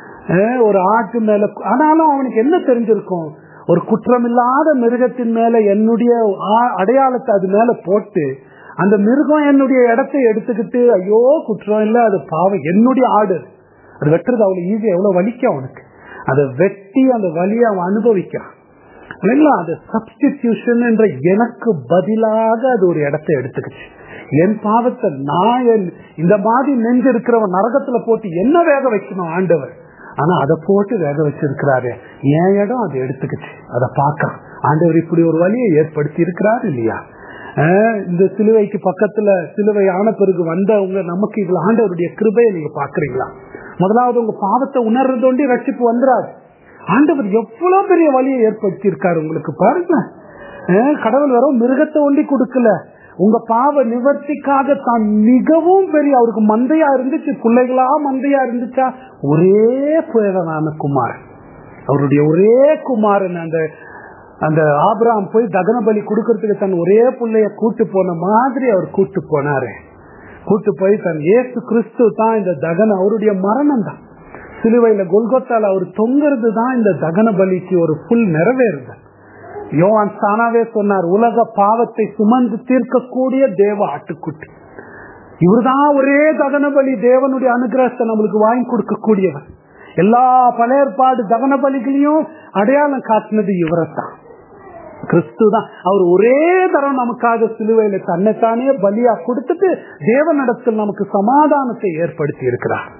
ஒரு ஆட்டு மேல ஆனாலும் அவனுக்கு என்ன தெரிஞ்சிருக்கும் ஒரு குற்றமில்லாத மிருகத்தின் மேல என்னுடைய அடையாளத்தை அது மேல போட்டு அந்த மிருகம் என்னுடைய இடத்தை எடுத்துக்கிட்டு ஐயோ குற்றம் இல்ல அது பாவம் என்னுடைய ஆடு அது வெட்டுறது அவ்வளவு ஈஸியா எவ்வளவு வலிக்கும் அவனுக்கு அதை வெட்டி அந்த வலியை அவன் அனுபவிக்கிறான் இல்லைங்களா அது சப்ஸ்டிடியூஷன் என்ற எனக்கு பதிலாக அது ஒரு இடத்தை எடுத்துக்கிச்சு என் பாவத்தை நான் இந்த மாதிரி நெஞ்சு இருக்கிறவன் நரகத்துல போட்டு என்ன வேக வைக்கணும் ஆண்டவர் ஆனா அதை போட்டு வேக வச்சிருக்கிறாரு என் இடம் அதை எடுத்துக்கிச்சு அதை பார்க்கலாம் ஆண்டவர் இப்படி ஒரு வழியை ஏற்படுத்தி இருக்கிறாரு இல்லையா இந்த சிலுவைக்கு பக்கத்துல சிலுவை ஆன பிறகு வந்தவங்க நமக்கு இதுல ஆண்டவருடைய கிருபையை நீங்க பாக்குறீங்களா முதலாவது உங்க பாவத்தை உணர்றதோண்டி ரட்சிப்பு வந்துடாது ஆண்டவர் எவ்வளவு பெரிய வழியை ஏற்படுத்தி இருக்காரு உங்களுக்கு பாருங்க கடவுள் வெறும் மிருகத்தை ஒண்டி கொடுக்கல உங்க பாவ நிவர்த்திக்காக தான் மிகவும் பெரிய அவருக்கு மந்தையா இருந்துச்சு பிள்ளைகளா மந்தையா இருந்துச்சா ஒரே புயலான குமார் அவருடைய ஒரே குமாரன் அந்த அந்த ஆபிராம் போய் தகன பலி கொடுக்கறதுக்கு தன் ஒரே பிள்ளைய கூட்டு போன மாதிரி அவர் கூட்டு போனாரு கூட்டு போய் தன் ஏசு கிறிஸ்து தான் இந்த தகன அவருடைய மரணம் தான் சிலுவையில கொல்கத்தால அவர் தொங்குறது தான் இந்த தகன பலிக்கு ஒரு புல் நிறைவேறுது யோவான் சானாவே சொன்னார் உலக பாவத்தை சுமந்து தீர்க்கக்கூடிய தேவ ஆட்டுக்குட்டி இவர்தான் ஒரே தகன பலி தேவனுடைய அனுகிரகத்தை நம்மளுக்கு வாங்கி கொடுக்கக்கூடியவர் எல்லா பழையற்பாடு தகன பலிகளையும் அடையாளம் காட்டினது இவரைத்தான் கிறிஸ்து தான் அவர் ஒரே தரம் நமக்காக சிலுவையில தன்னைத்தானே பலியா கொடுத்துட்டு தேவனிடத்தில் நமக்கு சமாதானத்தை ஏற்படுத்தி இருக்கிறார்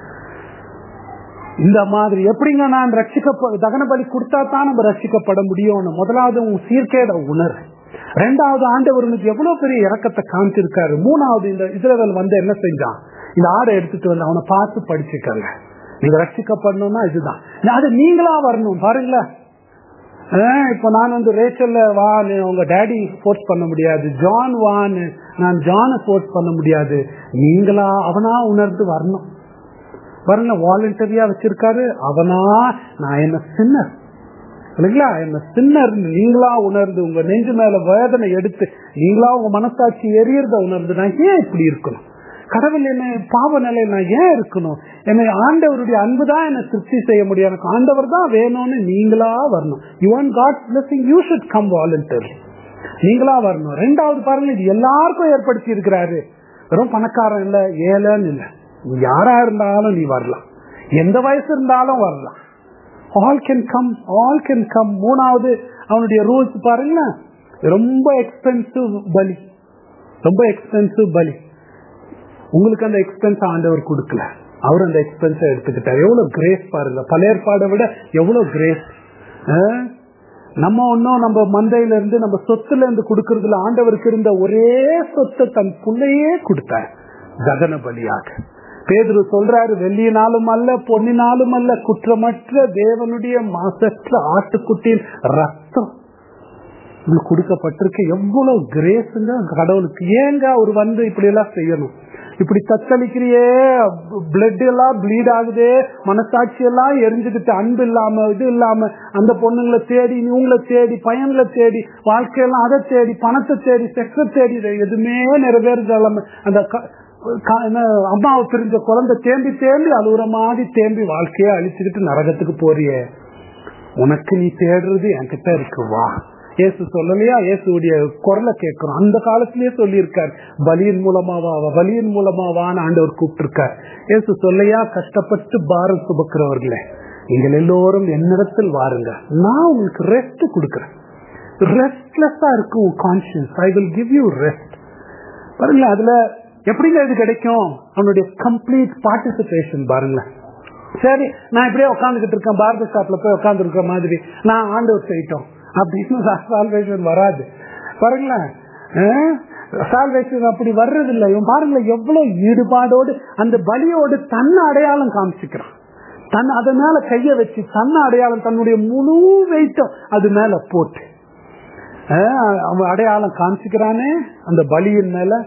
இந்த மாதிரி எப்படிங்க நான் ரட்சிக்க தகன பலி கொடுத்தா தான் நம்ம ரட்சிக்கப்பட முடியும்னு முதலாவது உன் சீர்கேட உணர் ரெண்டாவது ஆண்டவர் உனக்கு எவ்வளவு பெரிய இறக்கத்தை காமிச்சிருக்காரு மூணாவது இந்த இஸ்ரேல் வந்து என்ன செஞ்சான் இந்த ஆடை எடுத்துட்டு வந்து அவனை பார்த்து படிச்சுக்கங்க நீங்க ரட்சிக்கப்படணும்னா இதுதான் அது நீங்களா வரணும் பாருங்களேன் இப்ப நான் வந்து ரேச்சல்ல வான்னு உங்க டேடி ஃபோர்ஸ் பண்ண முடியாது ஜான் வான்னு நான் ஜானை ஃபோர்ஸ் பண்ண முடியாது நீங்களா அவனா உணர்ந்து வரணும் வரல வாலண்டரியா வச்சிருக்காரு அவனா நான் என்ன சின்னர் இல்லைங்களா என்ன சின்னர் நீங்களா உணர்ந்து உங்க நெஞ்சு மேல வேதனை எடுத்து நீங்களா உங்க மனசாட்சி எரியறத உணர்ந்து நான் ஏன் இப்படி இருக்கணும் கடவுள் என்ன பாவ நிலை நான் ஏன் இருக்கணும் என்னை ஆண்டவருடைய அன்பு தான் என்னை திருப்தி செய்ய முடியும் எனக்கு ஆண்டவர் தான் வேணும்னு நீங்களா வரணும் you want God blessing you should come voluntary நீங்களா வரணும் ரெண்டாவது பாருங்க இது எல்லாருக்கும் ஏற்படுத்தி இருக்கிறாரு வெறும் பணக்காரன் இல்ல ஏழைன்னு இல்லை யாரா இருந்தாலும் நீ வரலாம் எந்த வயசு இருந்தாலும் வரலாம் all can come all can come மூணாவது அவனுடைய ரூல்ஸ் பாருங்களேன் ரொம்ப எக்ஸ்பென்சிவ் பலி ரொம்ப எக்ஸ்பென்சிவ் பலி உங்களுக்கு அந்த எக்ஸ்பென்ஸ் ஆண்டவர் கொடுக்கல அவர் அந்த எக்ஸ்பென்ஸ எடுத்துக்கிட்டார் எவ்வளவு கிரேஸ் பாருங்க பழையற்பாடை விட எவ்வளவு கிரேஸ் நம்ம ஒன்னும் நம்ம மந்தையில இருந்து நம்ம சொத்துல இருந்து கொடுக்கறதுல ஆண்டவருக்கு இருந்த ஒரே சொத்தை தன் புள்ளையே கொடுத்தார் ஜகன பலியாக பேதுரு சொல்றாரு வெள்ளியினாலும் அல்ல பொன்னினாலும் அல்ல குற்றமற்ற தேவனுடைய மாசற்ற ஆட்டுக்குட்டியின் ரத்தம் கொடுக்கப்பட்டிருக்கு எவ்வளவு கிரேஸுங்க கடவுளுக்கு ஏங்க அவர் வந்து இப்படி எல்லாம் செய்யணும் இப்படி தத்தளிக்கிறியே பிளட் எல்லாம் ப்ளீட் ஆகுது மனசாட்சி எல்லாம் எரிஞ்சுக்கிட்டு அன்பு இல்லாம இது இல்லாம அந்த பொண்ணுங்களை தேடி இவங்களை தேடி பையன்களை தேடி வாழ்க்கையெல்லாம் அதை தேடி பணத்தை தேடி செக்ஸை தேடி எதுவுமே நிறைவேறுதலாம அந்த அம்மாவை பிரிஞ்ச குழந்தை தேம்பி தேம்பி அழுகுற மாதிரி தேம்பி வாழ்க்கையை அழிச்சுக்கிட்டு நரகத்துக்கு போறியே உனக்கு நீ தேடுறது என்கிட்ட இருக்கு வா இயேசு சொல்லலையா இயேசுடைய குரலை கேட்கிறோம் அந்த காலத்திலேயே சொல்லியிருக்கார் பலியின் மூலமாவா பலியின் மூலமாவான்னு ஆண்டவர் கூப்பிட்டிருக்கார் இயேசு சொல்லையா கஷ்டப்பட்டு பாரம் சுமக்கிறவர்களே நீங்கள் எல்லோரும் என்னிடத்தில் வாருங்க நான் உங்களுக்கு ரெஸ்ட் கொடுக்குறேன் ரெஸ்ட்லெஸ்ஸா இருக்கும் conscience I will give you rest பாருங்களேன் அதுல எப்படிங்க இது கிடைக்கும் அவனுடைய கம்ப்ளீட் பார்ட்டிசிபேஷன் பாருங்களேன் சரி நான் இப்படியே உட்காந்துக்கிட்டு இருக்கேன் பாரத ஷாப்ல போய் உட்காந்து இருக்கிற மாதிரி நான் ஆண்டவர் செய்யிட்டோம் அப்படின்னு சால்வேஷன் வராது பாருங்களேன் சால்வேஷன் அப்படி வர்றது இல்லை இவன் பாருங்களேன் எவ்வளவு ஈடுபாடோடு அந்த பலியோடு தன்னை அடையாளம் காமிச்சுக்கிறான் தன் அது மேல கைய வச்சு தன்னை அடையாளம் தன்னுடைய முழு வெயிட்டம் அது மேல போட்டு அவன் அடையாளம் காமிச்சுக்கிறானே அந்த பலியின் மேல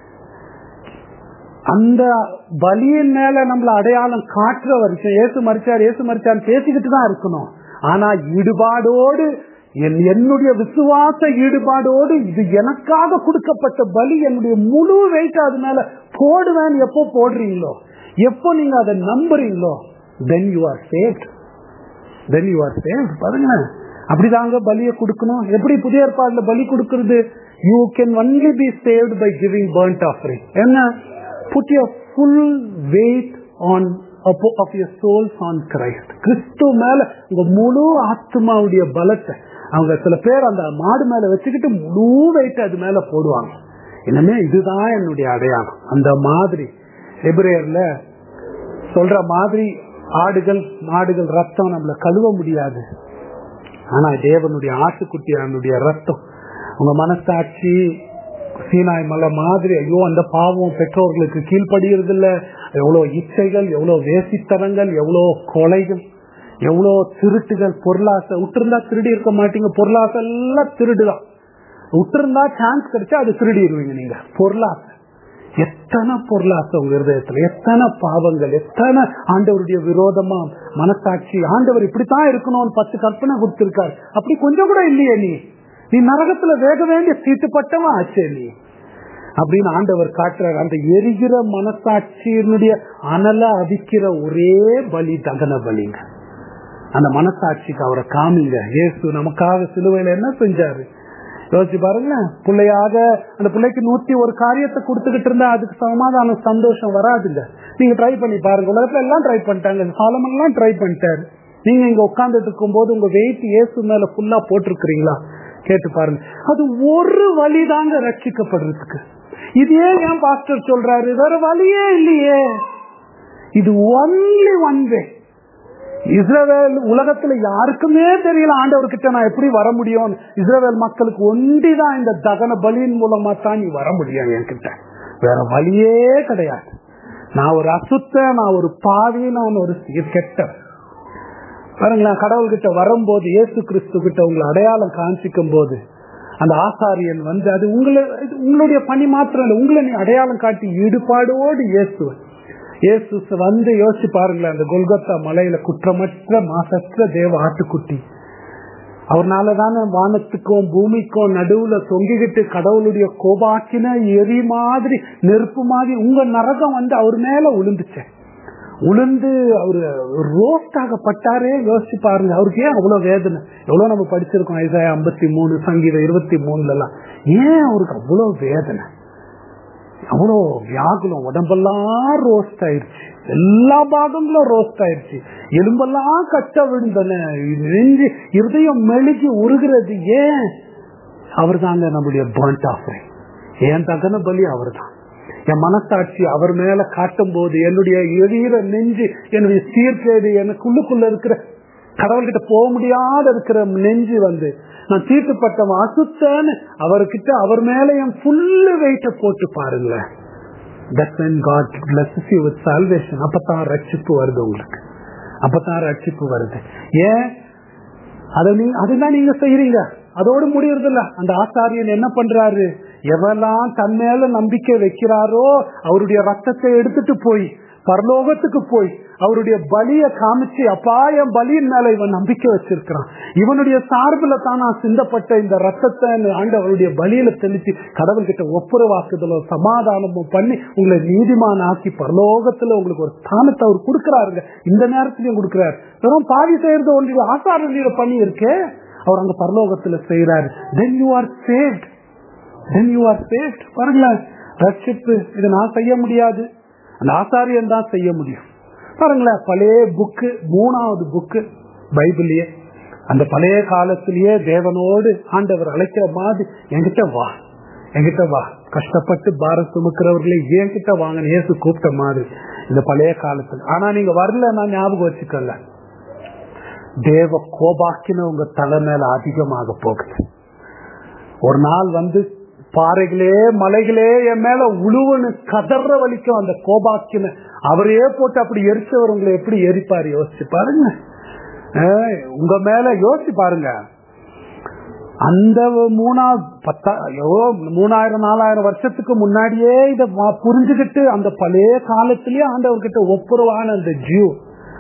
அந்த பலியின் மேல நம்மள அடையாளம் காட்டுற வரைக்கும் ஏசு மறிச்சார் ஏசு மறிச்சார் பேசிக்கிட்டு தான் இருக்கணும் ஆனா ஈடுபாடோடு என்னுடைய விசுவாச ஈடுபாடோடு இது எனக்காக கொடுக்கப்பட்ட பலி என்னுடைய முழு வெயிட் அது மேல போடுவேன் எப்போ போடுறீங்களோ எப்போ நீங்க அதை நம்புறீங்களோ then you are safe then you are safe பாருங்க அப்படிதாங்க பலியை கொடுக்கணும் எப்படி புதிய ஏற்பாடுல பலி கொடுக்கறது you can only be saved by giving burnt offering என்ன put your full weight on of your souls on Christ கிறிஸ்து மேல உங்க முழு ஆத்மாவுடைய பலத்தை அவங்க சில பேர் அந்த மாடு மேல வச்சுக்கிட்டு முழு வெயிட் அது மேல போடுவாங்க இனிமே இதுதான் என்னுடைய அடையாளம் அந்த மாதிரி எபிரேயர்ல சொல்ற மாதிரி ஆடுகள் மாடுகள் ரத்தம் நம்மள கழுவ முடியாது ஆனா தேவனுடைய ஆட்டுக்குட்டியானுடைய ரத்தம் உங்க மனசாட்சி சீனாய் மலை மாதிரி ஐயோ அந்த பாவம் பெற்றோர்களுக்கு கீழ்படுகிறது இல்ல எவ்வளவு இச்சைகள் எவ்வளவு வேசித்தனங்கள் எவ்வளவு கொலைகள் எவ்வளவு திருட்டுகள் பொருளாசை விட்டுருந்தா திருடி இருக்க மாட்டீங்க பொருளாசை எல்லாம் திருடுதான் விட்டுருந்தா சான்ஸ் கிடைச்சா அது திருடிடுவீங்க நீங்க பொருளாசை எத்தனை பொருளாசை உங்க இருதயத்துல எத்தனை பாவங்கள் எத்தனை ஆண்டவருடைய விரோதமா மனசாட்சி ஆண்டவர் இப்படித்தான் இருக்கணும்னு பத்து கற்பனை கொடுத்திருக்காரு அப்படி கொஞ்சம் கூட இல்லையே நீ நீ நரகத்துல வேக வேண்டிய தீட்டுப்பட்டவன் ஆச்சே நீ அப்படின்னு ஆண்டவர் காட்டுறாரு அந்த எரிகிற மனசாட்சியினுடைய அனல அடிக்கிற ஒரே பலி தகன பலிங்க அந்த மனசாட்சிக்கு அவரை காமிங்க இயேசு நமக்காக சிலுவையில என்ன செஞ்சாரு யோசிச்சு பாருங்களேன் பிள்ளையாக அந்த பிள்ளைக்கு நூத்தி ஒரு காரியத்தை கொடுத்துக்கிட்டு இருந்தா அதுக்கு சமாதானம் சந்தோஷம் வராதுங்க நீங்க ட்ரை பண்ணி பாருங்க உலகத்துல எல்லாம் ட்ரை பண்ணிட்டாங்க சாலமன் எல்லாம் ட்ரை பண்ணிட்டாரு நீங்க இங்க உட்கார்ந்துட்டு இருக்கும் போது உங்க வெயிட் இயேசு மேல ஃபுல்லா போட்டிருக்கிறீங்களா கேட்டு பாருங்க அது ஒரு வழிதாங்க ரட்சிக்கப்படுறதுக்கு இதே ஏன் பாஸ்டர் சொல்றாரு வேற வழியே இல்லையே இது ஒன்லி ஒன் வே இஸ்ரேல் உலகத்துல யாருக்குமே தெரியல ஆண்டவர்கிட்ட நான் எப்படி வர முடியும் இஸ்ரேல் மக்களுக்கு ஒண்டிதான் இந்த தகன பலியின் மூலமா தான் நீ வர முடியும் என்கிட்ட வேற வழியே கிடையாது நான் ஒரு அசுத்த நான் ஒரு பாவி நான் ஒரு கெட்ட பாருங்களேன் கடவுள்கிட்ட வரும்போது இயேசு கிறிஸ்து கிட்ட உங்களை அடையாளம் காண்பிக்கும் போது அந்த ஆசாரியன் வந்து அது உங்களை உங்களுடைய பணி மாத்திரம் இல்லை உங்களை நீ அடையாளம் காட்டி ஈடுபாடோடு இயேசுவன் இயேசு வந்து யோசிச்சு பாருங்களேன் அந்த கொல்கத்தா மலையில குற்றமற்ற மாசற்ற தேவ ஆட்டுக்குட்டி அவர்னால தானே வானத்துக்கும் பூமிக்கும் நடுவுல தொங்கிக்கிட்டு கடவுளுடைய கோபாக்கின எரி மாதிரி நெருப்பு மாதிரி உங்க நரகம் வந்து அவர் மேல உளுந்துச்சு உளுந்து அவரு ரோஸ்ட் ஆகப்பட்டாரே யோசிச்சு பாருங்க அவருக்கு ஏன் அவ்வளவு வேதனை எவ்வளவு நம்ம படிச்சிருக்கோம் ஐசாயா ஐம்பத்தி மூணு சங்கீதம் இருபத்தி மூணுல எல்லாம் ஏன் அவருக்கு அவ்வளவு வேதனை அவ்வளோ வியாகுலம் உடம்பெல்லாம் ரோஸ்ட் ஆயிடுச்சு எல்லா பாகங்களும் ரோஸ்ட் ஆயிடுச்சு எலும்பெல்லாம் கட்ட விழுந்தன நெஞ்சு இருதயம் மெழுகி உருகிறது ஏன் அவர் தாங்க நம்முடைய பர்ண்ட் ஆஃபரிங் ஏன் தகன பலி அவர் தான் என் மனசாட்சி அவர் மேல காட்டும் போது என்னுடைய எரியிற நெஞ்சு என்னுடைய சீர்கேடு எனக்குள்ளுக்குள்ள இருக்கிற கடவுள்கிட்ட போக முடியாத இருக்கிற நெஞ்சு வந்து நான் தீர்த்துப்பட்டவன் அசுத்தன்னு அவர்கிட்ட அவர் மேல என் ஃபுல்லு வெயிட்ட போட்டு பாருங்களேன் That's when God blesses you with salvation. அப்பதான் ரட்சிப்பு வருது உங்களுக்கு அப்பதான் ரட்சிப்பு வருது ஏன் அதை நீ அதுதான் நீங்க செய்யறீங்க அதோடு முடியறது இல்ல அந்த ஆசாரியன் என்ன பண்றாரு எவெல்லாம் தன் மேல நம்பிக்கை வைக்கிறாரோ அவருடைய ரத்தத்தை எடுத்துட்டு போய் பரலோகத்துக்கு போய் அவருடைய பலிய காமிச்சு அப்பா என் பலியின் மேல இவன் நம்பிக்கை வச்சிருக்கிறான் இவனுடைய சார்பில் தான் நான் சிந்தப்பட்ட இந்த ரத்தத்தை ஆண்டவருடைய பலியில தெளிச்சு கடவுள்கிட்ட ஒப்புரவாக்குதலோ சமாதானமோ பண்ணி உங்களை நீதிமான் ஆக்கி பரலோகத்துல உங்களுக்கு ஒரு ஸ்தானத்தை அவர் கொடுக்கிறாருங்க இந்த நேரத்திலையும் கொடுக்கிறாரு வெறும் பாதி செய்யறது ஒன்று ஆசார பண்ணி இருக்கே அவர் அங்க பரலோகத்துல செய்யறாரு then you are saved then you are saved பாருங்களேன் ரட்சிப்பு இதை நான் செய்ய முடியாது அந்த ஆசாரியன் தான் செய்ய முடியும் பாருங்களேன் பழைய புக்கு மூணாவது புக்கு பைபிள்லயே அந்த பழைய காலத்திலேயே தேவனோடு ஆண்டவர் அழைக்கிற மாதிரி என்கிட்ட வா என்கிட்ட வா கஷ்டப்பட்டு பாரம் சுமக்கிறவர்களே என்கிட்ட வாங்க நேசு கூப்பிட்ட மாதிரி இந்த பழைய காலத்துல ஆனா நீங்க வரல நான் ஞாபகம் வச்சுக்கல தேவ கோபாக்கின உங்க தலை மேல அதிகமாக போகுது ஒரு நாள் வந்து பாறைகளே மலைகளே என் மேல உழுவனு கதற வலிக்கும் அந்த கோபாக்கின அவரையே போட்டு அப்படி எரிச்சவர் உங்களை எப்படி எரிப்பாரு யோசிச்சு பாருங்க உங்க மேல யோசிச்சு பாருங்க அந்த மூணாவது பத்தா மூணாயிரம் நாலாயிரம் வருஷத்துக்கு முன்னாடியே இத புரிஞ்சுக்கிட்டு அந்த பழைய காலத்திலேயே ஆண்டவர்கிட்ட ஒப்புரவான அந்த ஜியூ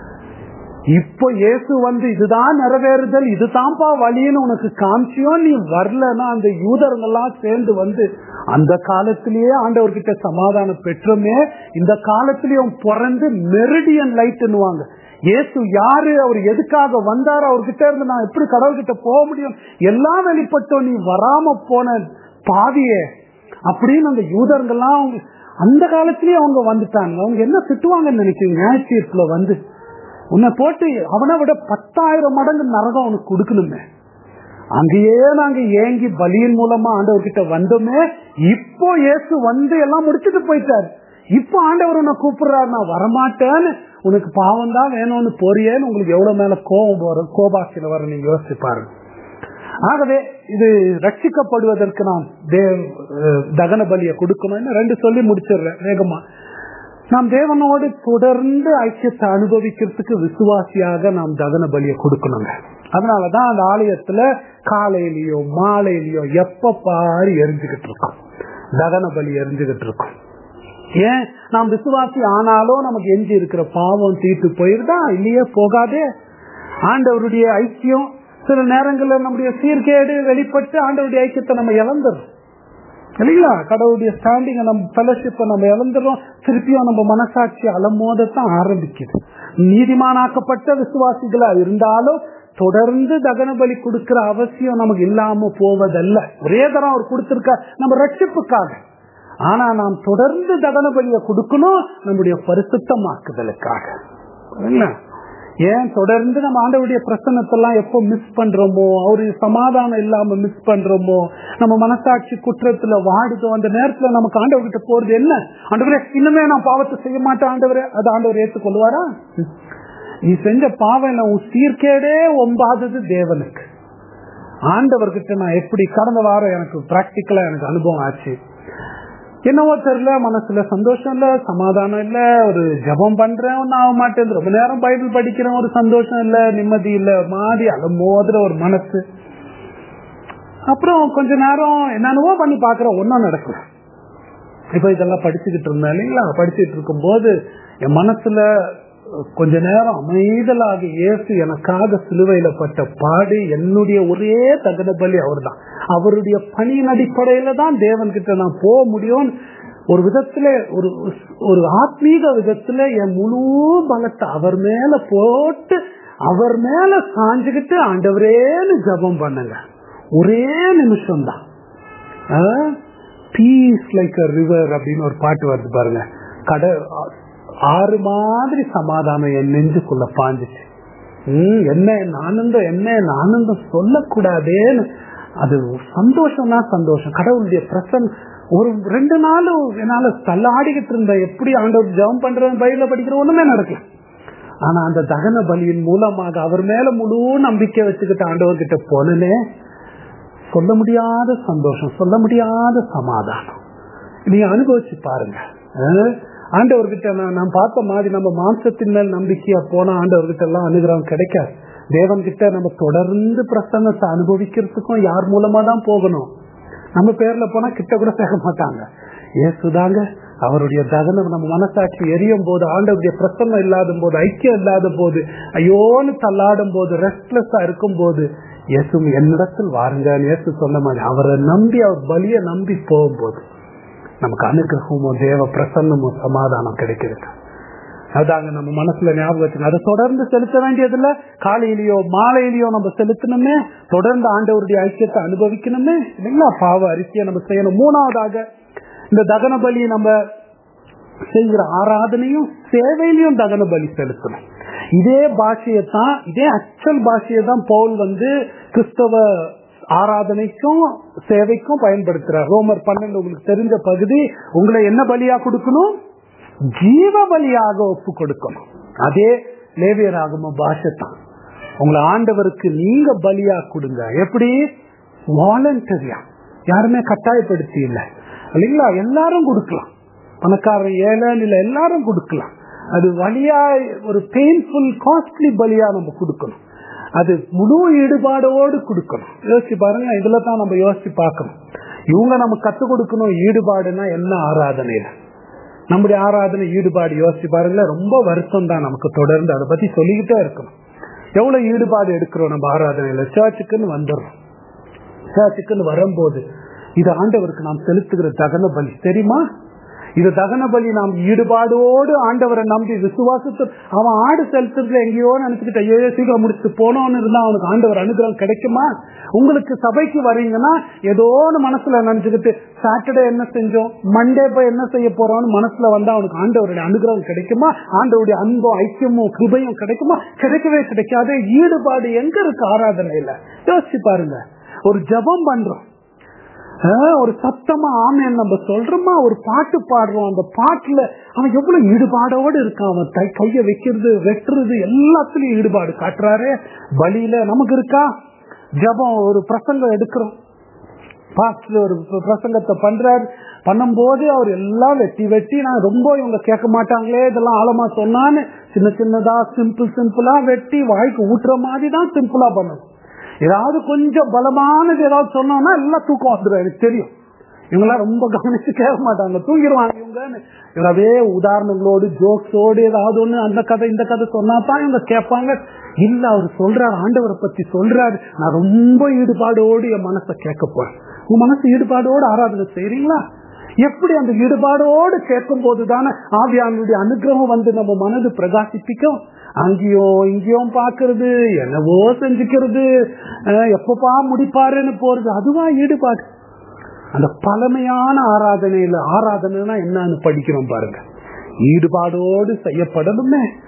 இப்போ இயேசு வந்து இதுதான் நிறைவேறுதல் இதுதான்ப்பா வழின்னு உனக்கு காமிச்சியும் நீ வரலன்னா அந்த யூதர்கள்லாம் சேர்ந்து வந்து அந்த காலத்திலேயே ஆண்டவர்கிட்ட சமாதானம் பெற்றோமே இந்த காலத்திலயும் பிறந்து மெரிடியன் லைட்னுவாங்க இயேசு யாரு அவர் எதுக்காக வந்தாரு அவர்கிட்ட இருந்து நான் எப்படி கடவுள்கிட்ட போக முடியும் எல்லாம் வெளிப்பட்டோம் நீ வராம போன பாவியே அப்படின்னு அந்த யூதர்கள்லாம் அந்த காலத்திலேயே அவங்க வந்துட்டாங்க அவங்க என்ன திட்டுவாங்கன்னு நினைக்கிறீங்க ஞாயிற்று வந்து உன்னை போட்டு அவனை விட பத்தாயிரம் மடங்கு நரகம் அவனுக்கு கொடுக்கணுமே அங்கேயே நாங்க ஏங்கி பலியின் மூலமா ஆண்டவர்கிட்ட வந்தோமே இப்போ இயேசு வந்து எல்லாம் முடிச்சுட்டு போயிட்டாரு இப்போ ஆண்டவர் உன்னை கூப்பிடுறாரு நான் வரமாட்டேன்னு உனக்கு பாவம் தான் வேணும்னு போறியேன்னு உங்களுக்கு எவ்வளவு மேல கோபம் வரும் கோபாக்கில வர நீங்க யோசிச்சு பாருங்க ஆகவே இது ரட்சிக்கப்படுவதற்கு நாம் தேவ் தகன பலியை கொடுக்கணும்னு ரெண்டு சொல்லி முடிச்சிடுறேன் வேகமா நாம் தேவனோடு தொடர்ந்து ஐக்கியத்தை அனுபவிக்கிறதுக்கு விசுவாசியாக நாம் தகன பலியை கொடுக்கணுங்க அதனாலதான் அந்த ஆலயத்துல காலையிலயோ மாலையிலயோ எப்ப பாரு எரிஞ்சுக்கிட்டு இருக்கோம் தகன பலி எரிஞ்சுக்கிட்டு இருக்கோம் ஏன் நாம் விசுவாசி ஆனாலும் நமக்கு எஞ்சி இருக்கிற பாவம் தீட்டு போயிருதா இல்லையே போகாதே ஆண்டவருடைய ஐக்கியம் சில நேரங்களில் நம்முடைய சீர்கேடு வெளிப்பட்டு ஆண்டவருடைய ஐக்கியத்தை நம்ம இழந்துடும் இல்லைங்களா கடவுளுடைய ஸ்டாண்டிங் நம்ம ஃபெலோஷிப்பை நம்ம இழந்துடும் திருப்பியும் நம்ம மனசாட்சி அலமோதத்தான் ஆரம்பிக்குது நீதிமானாக்கப்பட்ட விசுவாசிகளா இருந்தாலும் தொடர்ந்து தகன பலி கொடுக்கிற அவசியம் நமக்கு இல்லாம போவதல்ல ஒரே தரம் அவர் கொடுத்திருக்க நம்ம ரட்சிப்புக்காக ஆனா நாம் தொடர்ந்து தகன பலியை கொடுக்கணும் நம்முடைய பரிசுத்தமாக்குதலுக்காக ஏன் தொடர்ந்து நம்ம ஆண்டவருடைய பிரசன்னத்தெல்லாம் எப்போ மிஸ் பண்றோமோ அவருடைய சமாதானம் இல்லாம மிஸ் பண்றோமோ நம்ம மனசாட்சி குற்றத்துல வாடுதோ அந்த நேரத்துல நமக்கு ஆண்டவர்கிட்ட போறது என்ன ஆண்டவரே இன்னுமே நான் பாவத்தை செய்ய மாட்டேன் ஆண்டவரே அது ஆண்டவர் ஏற்றுக்கொள்வாரா நீ செஞ்ச பாவம் என்ன உன் சீர்கேடே ஒம்பாதது தேவனுக்கு ஆண்டவர்கிட்ட நான் எப்படி கடந்த வாரம் எனக்கு பிராக்டிக்கலா எனக்கு அனுபவம் ஆச்சு என்னவோ தெரியல மனசுல சந்தோஷம் இல்ல சமாதானம் இல்ல ஒரு ஜபம் பண்றேன் ஒன்னும் ஆக மாட்டேன் ரொம்ப நேரம் பைபிள் படிக்கிறேன் ஒரு சந்தோஷம் இல்ல நிம்மதி இல்ல ஒரு மாதிரி அலமோதுற ஒரு மனசு அப்புறம் கொஞ்ச நேரம் என்னென்னவோ பண்ணி பாக்குறேன் ஒன்னும் நடக்கல இப்ப இதெல்லாம் படிச்சுக்கிட்டு இருந்தேன் இல்லைங்களா படிச்சுட்டு இருக்கும் போது என் மனசுல கொஞ்ச நேரம் அமைதலாக இயேசு எனக்காக சிலுவையில பட்ட பாடு என்னுடைய ஒரே தகன பலி அவர் தான் அவருடைய பணியின் அடிப்படையில தான் தேவன் கிட்ட நான் போக முடியும் ஒரு விதத்துல ஒரு ஒரு ஆத்மீக விதத்துல என் முழு பலத்தை அவர் மேல போட்டு அவர் மேல சாஞ்சுக்கிட்டு ஆண்டவரேன்னு ஜபம் பண்ணுங்க ஒரே நிமிஷம் தான் பீஸ் லைக் அ ரிவர் அப்படின்னு ஒரு பாட்டு வருது பாருங்க கடை ஆறு மாதிரி சமாதானம் என் நெஞ்சுக்குள்ள பாஞ்சிச்சு உம் என்ன என் ஆனந்தம் என்ன என் ஆனந்தம் சொல்லக்கூடாதேன்னு அது சந்தோஷம் தான் சந்தோஷம் கடவுளுடைய பிரசன் ஒரு ரெண்டு நாளும் என்னால தள்ளாடிக்கிட்டு இருந்த எப்படி ஆண்டவர் ஜெபம் பண்றேன் பயில படிக்கிற ஒண்ணுமே நடக்கல ஆனா அந்த தகன பலியின் மூலமாக அவர் மேல முழு நம்பிக்கை வச்சுக்கிட்டு ஆண்டவர் கிட்ட போனே சொல்ல முடியாத சந்தோஷம் சொல்ல முடியாத சமாதானம் நீ அனுபவிச்சு பாருங்க ஆண்டவர்கிட்ட நான் பார்த்த மாதிரி நம்ம மாம்சத்தின் மேல் நம்பிக்கையா போனா ஆண்டவர்கிட்ட எல்லாம் அனுகிரகம் கிடைக்காது தேவன் கிட்ட நம்ம தொடர்ந்து பிரசன்னத்தை அனுபவிக்கிறதுக்கும் யார் மூலமா தான் போகணும் நம்ம பேர்ல போனா கிட்ட கூட சேர்க்க மாட்டாங்க ஏசுதாங்க அவருடைய தகனம் நம்ம மனசாட்சி எரியும் போது ஆண்டவருடைய பிரசன்னம் இல்லாத போது ஐக்கியம் இல்லாத போது ஐயோன்னு தள்ளாடும் போது ரெஸ்ட்லெஸ்ஸா இருக்கும் போது இயேசு என்னிடத்தில் வாருங்க இயேசு சொன்ன மாதிரி அவரை நம்பி அவர் பலிய நம்பி போகும்போது நமக்கு அனுகிரகமோ தேவ பிரசன்னமோ சமாதானம் கிடைக்கிறது அதாங்க நம்ம மனசுல ஞாபகம் அதை தொடர்ந்து செலுத்த வேண்டியதில்ல காலையிலயோ மாலையிலயோ நம்ம செலுத்தணுமே தொடர்ந்து ஆண்டவருடைய ஐக்கியத்தை அனுபவிக்கணுமே இல்லைங்களா பாவ அரிசியை நம்ம செய்யணும் மூணாவதாக இந்த தகன பலி நம்ம செய்கிற ஆராதனையும் சேவையிலையும் தகன பலி செலுத்தணும் இதே பாஷையத்தான் இதே அச்சல் பாஷையை தான் பவுல் வந்து கிறிஸ்தவ ஆராதனைக்கும் சேவைக்கும் பயன்படுத்துறார் ரோமர் பன்னெண்டு உங்களுக்கு தெரிஞ்ச பகுதி உங்களை என்ன பலியா கொடுக்கணும் ஜீவ பலியாக ஒப்பு கொடுக்கணும் அதே லேவியராகம பாஷை தான் உங்களை ஆண்டவருக்கு நீங்க பலியா கொடுங்க எப்படி வாலண்டரியா யாருமே கட்டாயப்படுத்தி இல்லை இல்லைங்களா எல்லாரும் கொடுக்கலாம் பணக்காரன் ஏழை இல்ல எல்லாரும் கொடுக்கலாம் அது வழியா ஒரு பெயின்ஃபுல் காஸ்ட்லி பலியா நம்ம கொடுக்கணும் அது முழு ஈடுபாடோடு கொடுக்கணும் யோசிச்சு பாருங்க இதுல தான் நம்ம யோசிச்சு பார்க்கணும் இவங்க நம்ம கத்து கொடுக்கணும் ஈடுபாடுனா என்ன ஆராதனையில நம்முடைய ஆராதனை ஈடுபாடு யோசிச்சு பாருங்கள ரொம்ப வருத்தம் தான் நமக்கு தொடர்ந்து அதை பத்தி சொல்லிக்கிட்டே இருக்கணும் எவ்வளவு ஈடுபாடு எடுக்கிறோம் நம்ம ஆராதனையில சர்ச்சுக்குன்னு வந்துடுறோம் சர்ச்சுக்குன்னு வரும்போது இது ஆண்டவருக்கு நாம் செலுத்துகிற தகன பலி தெரியுமா இது தகன பலி நாம் ஈடுபாடோடு ஆண்டவரை நம்பி விசுவாசத்து அவன் ஆடு செலுத்துறதுல எங்கேயோ நினைச்சுக்கிட்ட ஐயோ சீக்கிரம் முடிச்சுட்டு போனோன்னு இருந்தா அவனுக்கு ஆண்டவர் அனுகிரகம் கிடைக்குமா உங்களுக்கு சபைக்கு வரீங்கன்னா ஏதோன்னு மனசுல நினைச்சுக்கிட்டு சாட்டர்டே என்ன செஞ்சோம் மண்டே போய் என்ன செய்ய போறோம்னு மனசுல வந்தா அவனுக்கு ஆண்டவருடைய அனுகிரகம் கிடைக்குமா ஆண்டவருடைய அன்பும் ஐக்கியமும் கிருபையும் கிடைக்குமா கிடைக்கவே கிடைக்காது ஈடுபாடு எங்க இருக்கு ஆராதனையில யோசிச்சு பாருங்க ஒரு ஜபம் பண்றோம் ஒரு சத்தமா ஆமேன் நம்ம சொல்றோமா ஒரு பாட்டு பாடுறோம் அந்த பாட்டுல அவன் எவ்வளவு ஈடுபாடோடு இருக்கான் அவன் தை கைய வைக்கிறது வெட்டுறது எல்லாத்துலயும் ஈடுபாடு காட்டுறாரு பலியில நமக்கு இருக்கா ஜபம் ஒரு பிரசங்கம் எடுக்கிறோம் பாஸ்டர் ஒரு பிரசங்கத்தை பண்றாரு பண்ணும்போது அவர் எல்லாம் வெட்டி வெட்டி நான் ரொம்ப இவங்க கேட்க மாட்டாங்களே இதெல்லாம் ஆழமா சொன்னான்னு சின்ன சின்னதா சிம்பிள் சிம்பிளா வெட்டி வாய்க்கு ஊட்டுற மாதிரி தான் சிம்பிளா பண்ணணும் ஏதாவது கொஞ்சம் பலமானது ஏதாவது சொன்னோம்னா எல்லாம் தூக்கம் வந்துடும் எனக்கு தெரியும் இவங்கெல்லாம் ரொம்ப கவனிச்சு கேட்க மாட்டாங்க தூங்கிடுவாங்க இவங்கன்னு இவரவே உதாரணங்களோடு ஜோக்ஸோடு ஏதாவது ஒண்ணு அந்த கதை இந்த கதை சொன்னா தான் இவங்க கேட்பாங்க இல்ல அவர் சொல்றாரு ஆண்டவரை பத்தி சொல்றாரு நான் ரொம்ப ஈடுபாடோடு என் மனசை கேட்க போறேன் உன் மனசு ஈடுபாடோடு ஆராதனை செய்யறீங்களா எப்படி அந்த ஈடுபாடோடு கேட்கும் போதுதானே ஆவியானுடைய அனுகிரகம் வந்து நம்ம மனது பிரகாசிப்பிக்கும் அங்கேயும் இங்கேயும் பாக்குறது என்னவோ செஞ்சுக்கிறது எப்பப்பா முடிப்பாருன்னு போறது அதுவா ஈடுபாடு அந்த பழமையான ஆராதனையில ஆராதனைனா என்னன்னு படிக்கிறோம் பாருங்க ஈடுபாடோடு செய்யப்படணுமே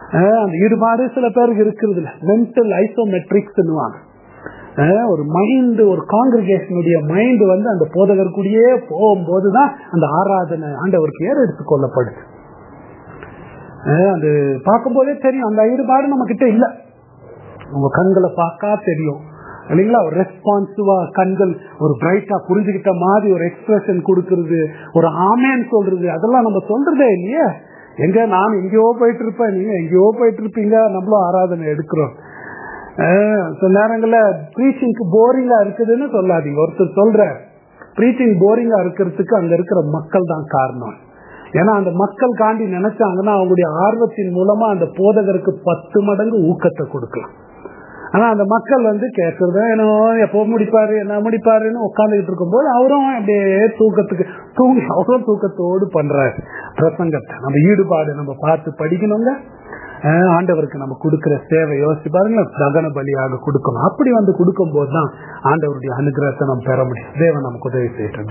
அஹ் அந்த ஈடுபாடு சில பேருக்கு இருக்கிறது இல்ல மென்டல் ஐசோமெட்ரிக்ஸ் ஒரு மைண்ட் ஒரு காங்கிரிகேஷனுடைய மைண்ட் வந்து அந்த போதகர் கூடயே போகும்போதுதான் அந்த ஆராதனை ஆண்டவருக்கு ஏற எடுத்துக் கொள்ளப்படுது அஹ் அது பார்க்கும்போதே தெரியும் அந்த ஈடுபாடு நம்ம கிட்ட இல்ல உங்க கண்களை பார்க்கா தெரியும் இல்லைங்களா ஒரு ரெஸ்பான்சிவா கண்கள் ஒரு பிரைட்டா புரிஞ்சுக்கிட்ட மாதிரி ஒரு எக்ஸ்பிரஷன் கொடுக்கறது ஒரு ஆமேன்னு சொல்றது அதெல்லாம் நம்ம சொல்றதே இல்லையே எங்க நான் எங்கேயோ போயிட்டு இருப்பேன் நீங்க எங்கேயோ போயிட்டு இருப்பீங்க நம்மளும் ஆராதனை எடுக்கிறோம் அஹ் சில நேரங்கள்ல ப்ரீச்சிங்க்கு போரிங்கா இருக்குதுன்னு சொல்லாதீங்க ஒருத்தர் சொல்ற ப்ரீச்சிங் போரிங்கா இருக்கிறதுக்கு அங்க இருக்கிற மக்கள் தான் காரணம் ஏன்னா அந்த மக்கள் காண்டி நினைச்சாங்கன்னா அவங்களுடைய ஆர்வத்தின் மூலமா அந்த போதகருக்கு பத்து மடங்கு ஊக்கத்தை கொடுக்கலாம் ஆனா அந்த மக்கள் வந்து கேட்கறது என்ன எப்போ முடிப்பாரு என்ன முடிப்பாருன்னு உட்காந்துக்கிட்டு இருக்கும்போது அவரும் அப்படியே தூக்கத்துக்கு தூங்கி அவரும் தூக்கத்தோடு பண்றாரு பிரசங்கத்தை நம்ம ஈடுபாடு நம்ம பார்த்து படிக்கணுங்க அஹ் ஆண்டவருக்கு நம்ம கொடுக்கிற சேவை யோசிச்சு பாருங்க தகன பலியாக கொடுக்கணும் அப்படி வந்து கொடுக்கும் போதுதான் ஆண்டவருடைய அனுகிரகத்தை நம்ம பெற முடியும் தேவன் நமக்கு உதவி செய்யட்டும்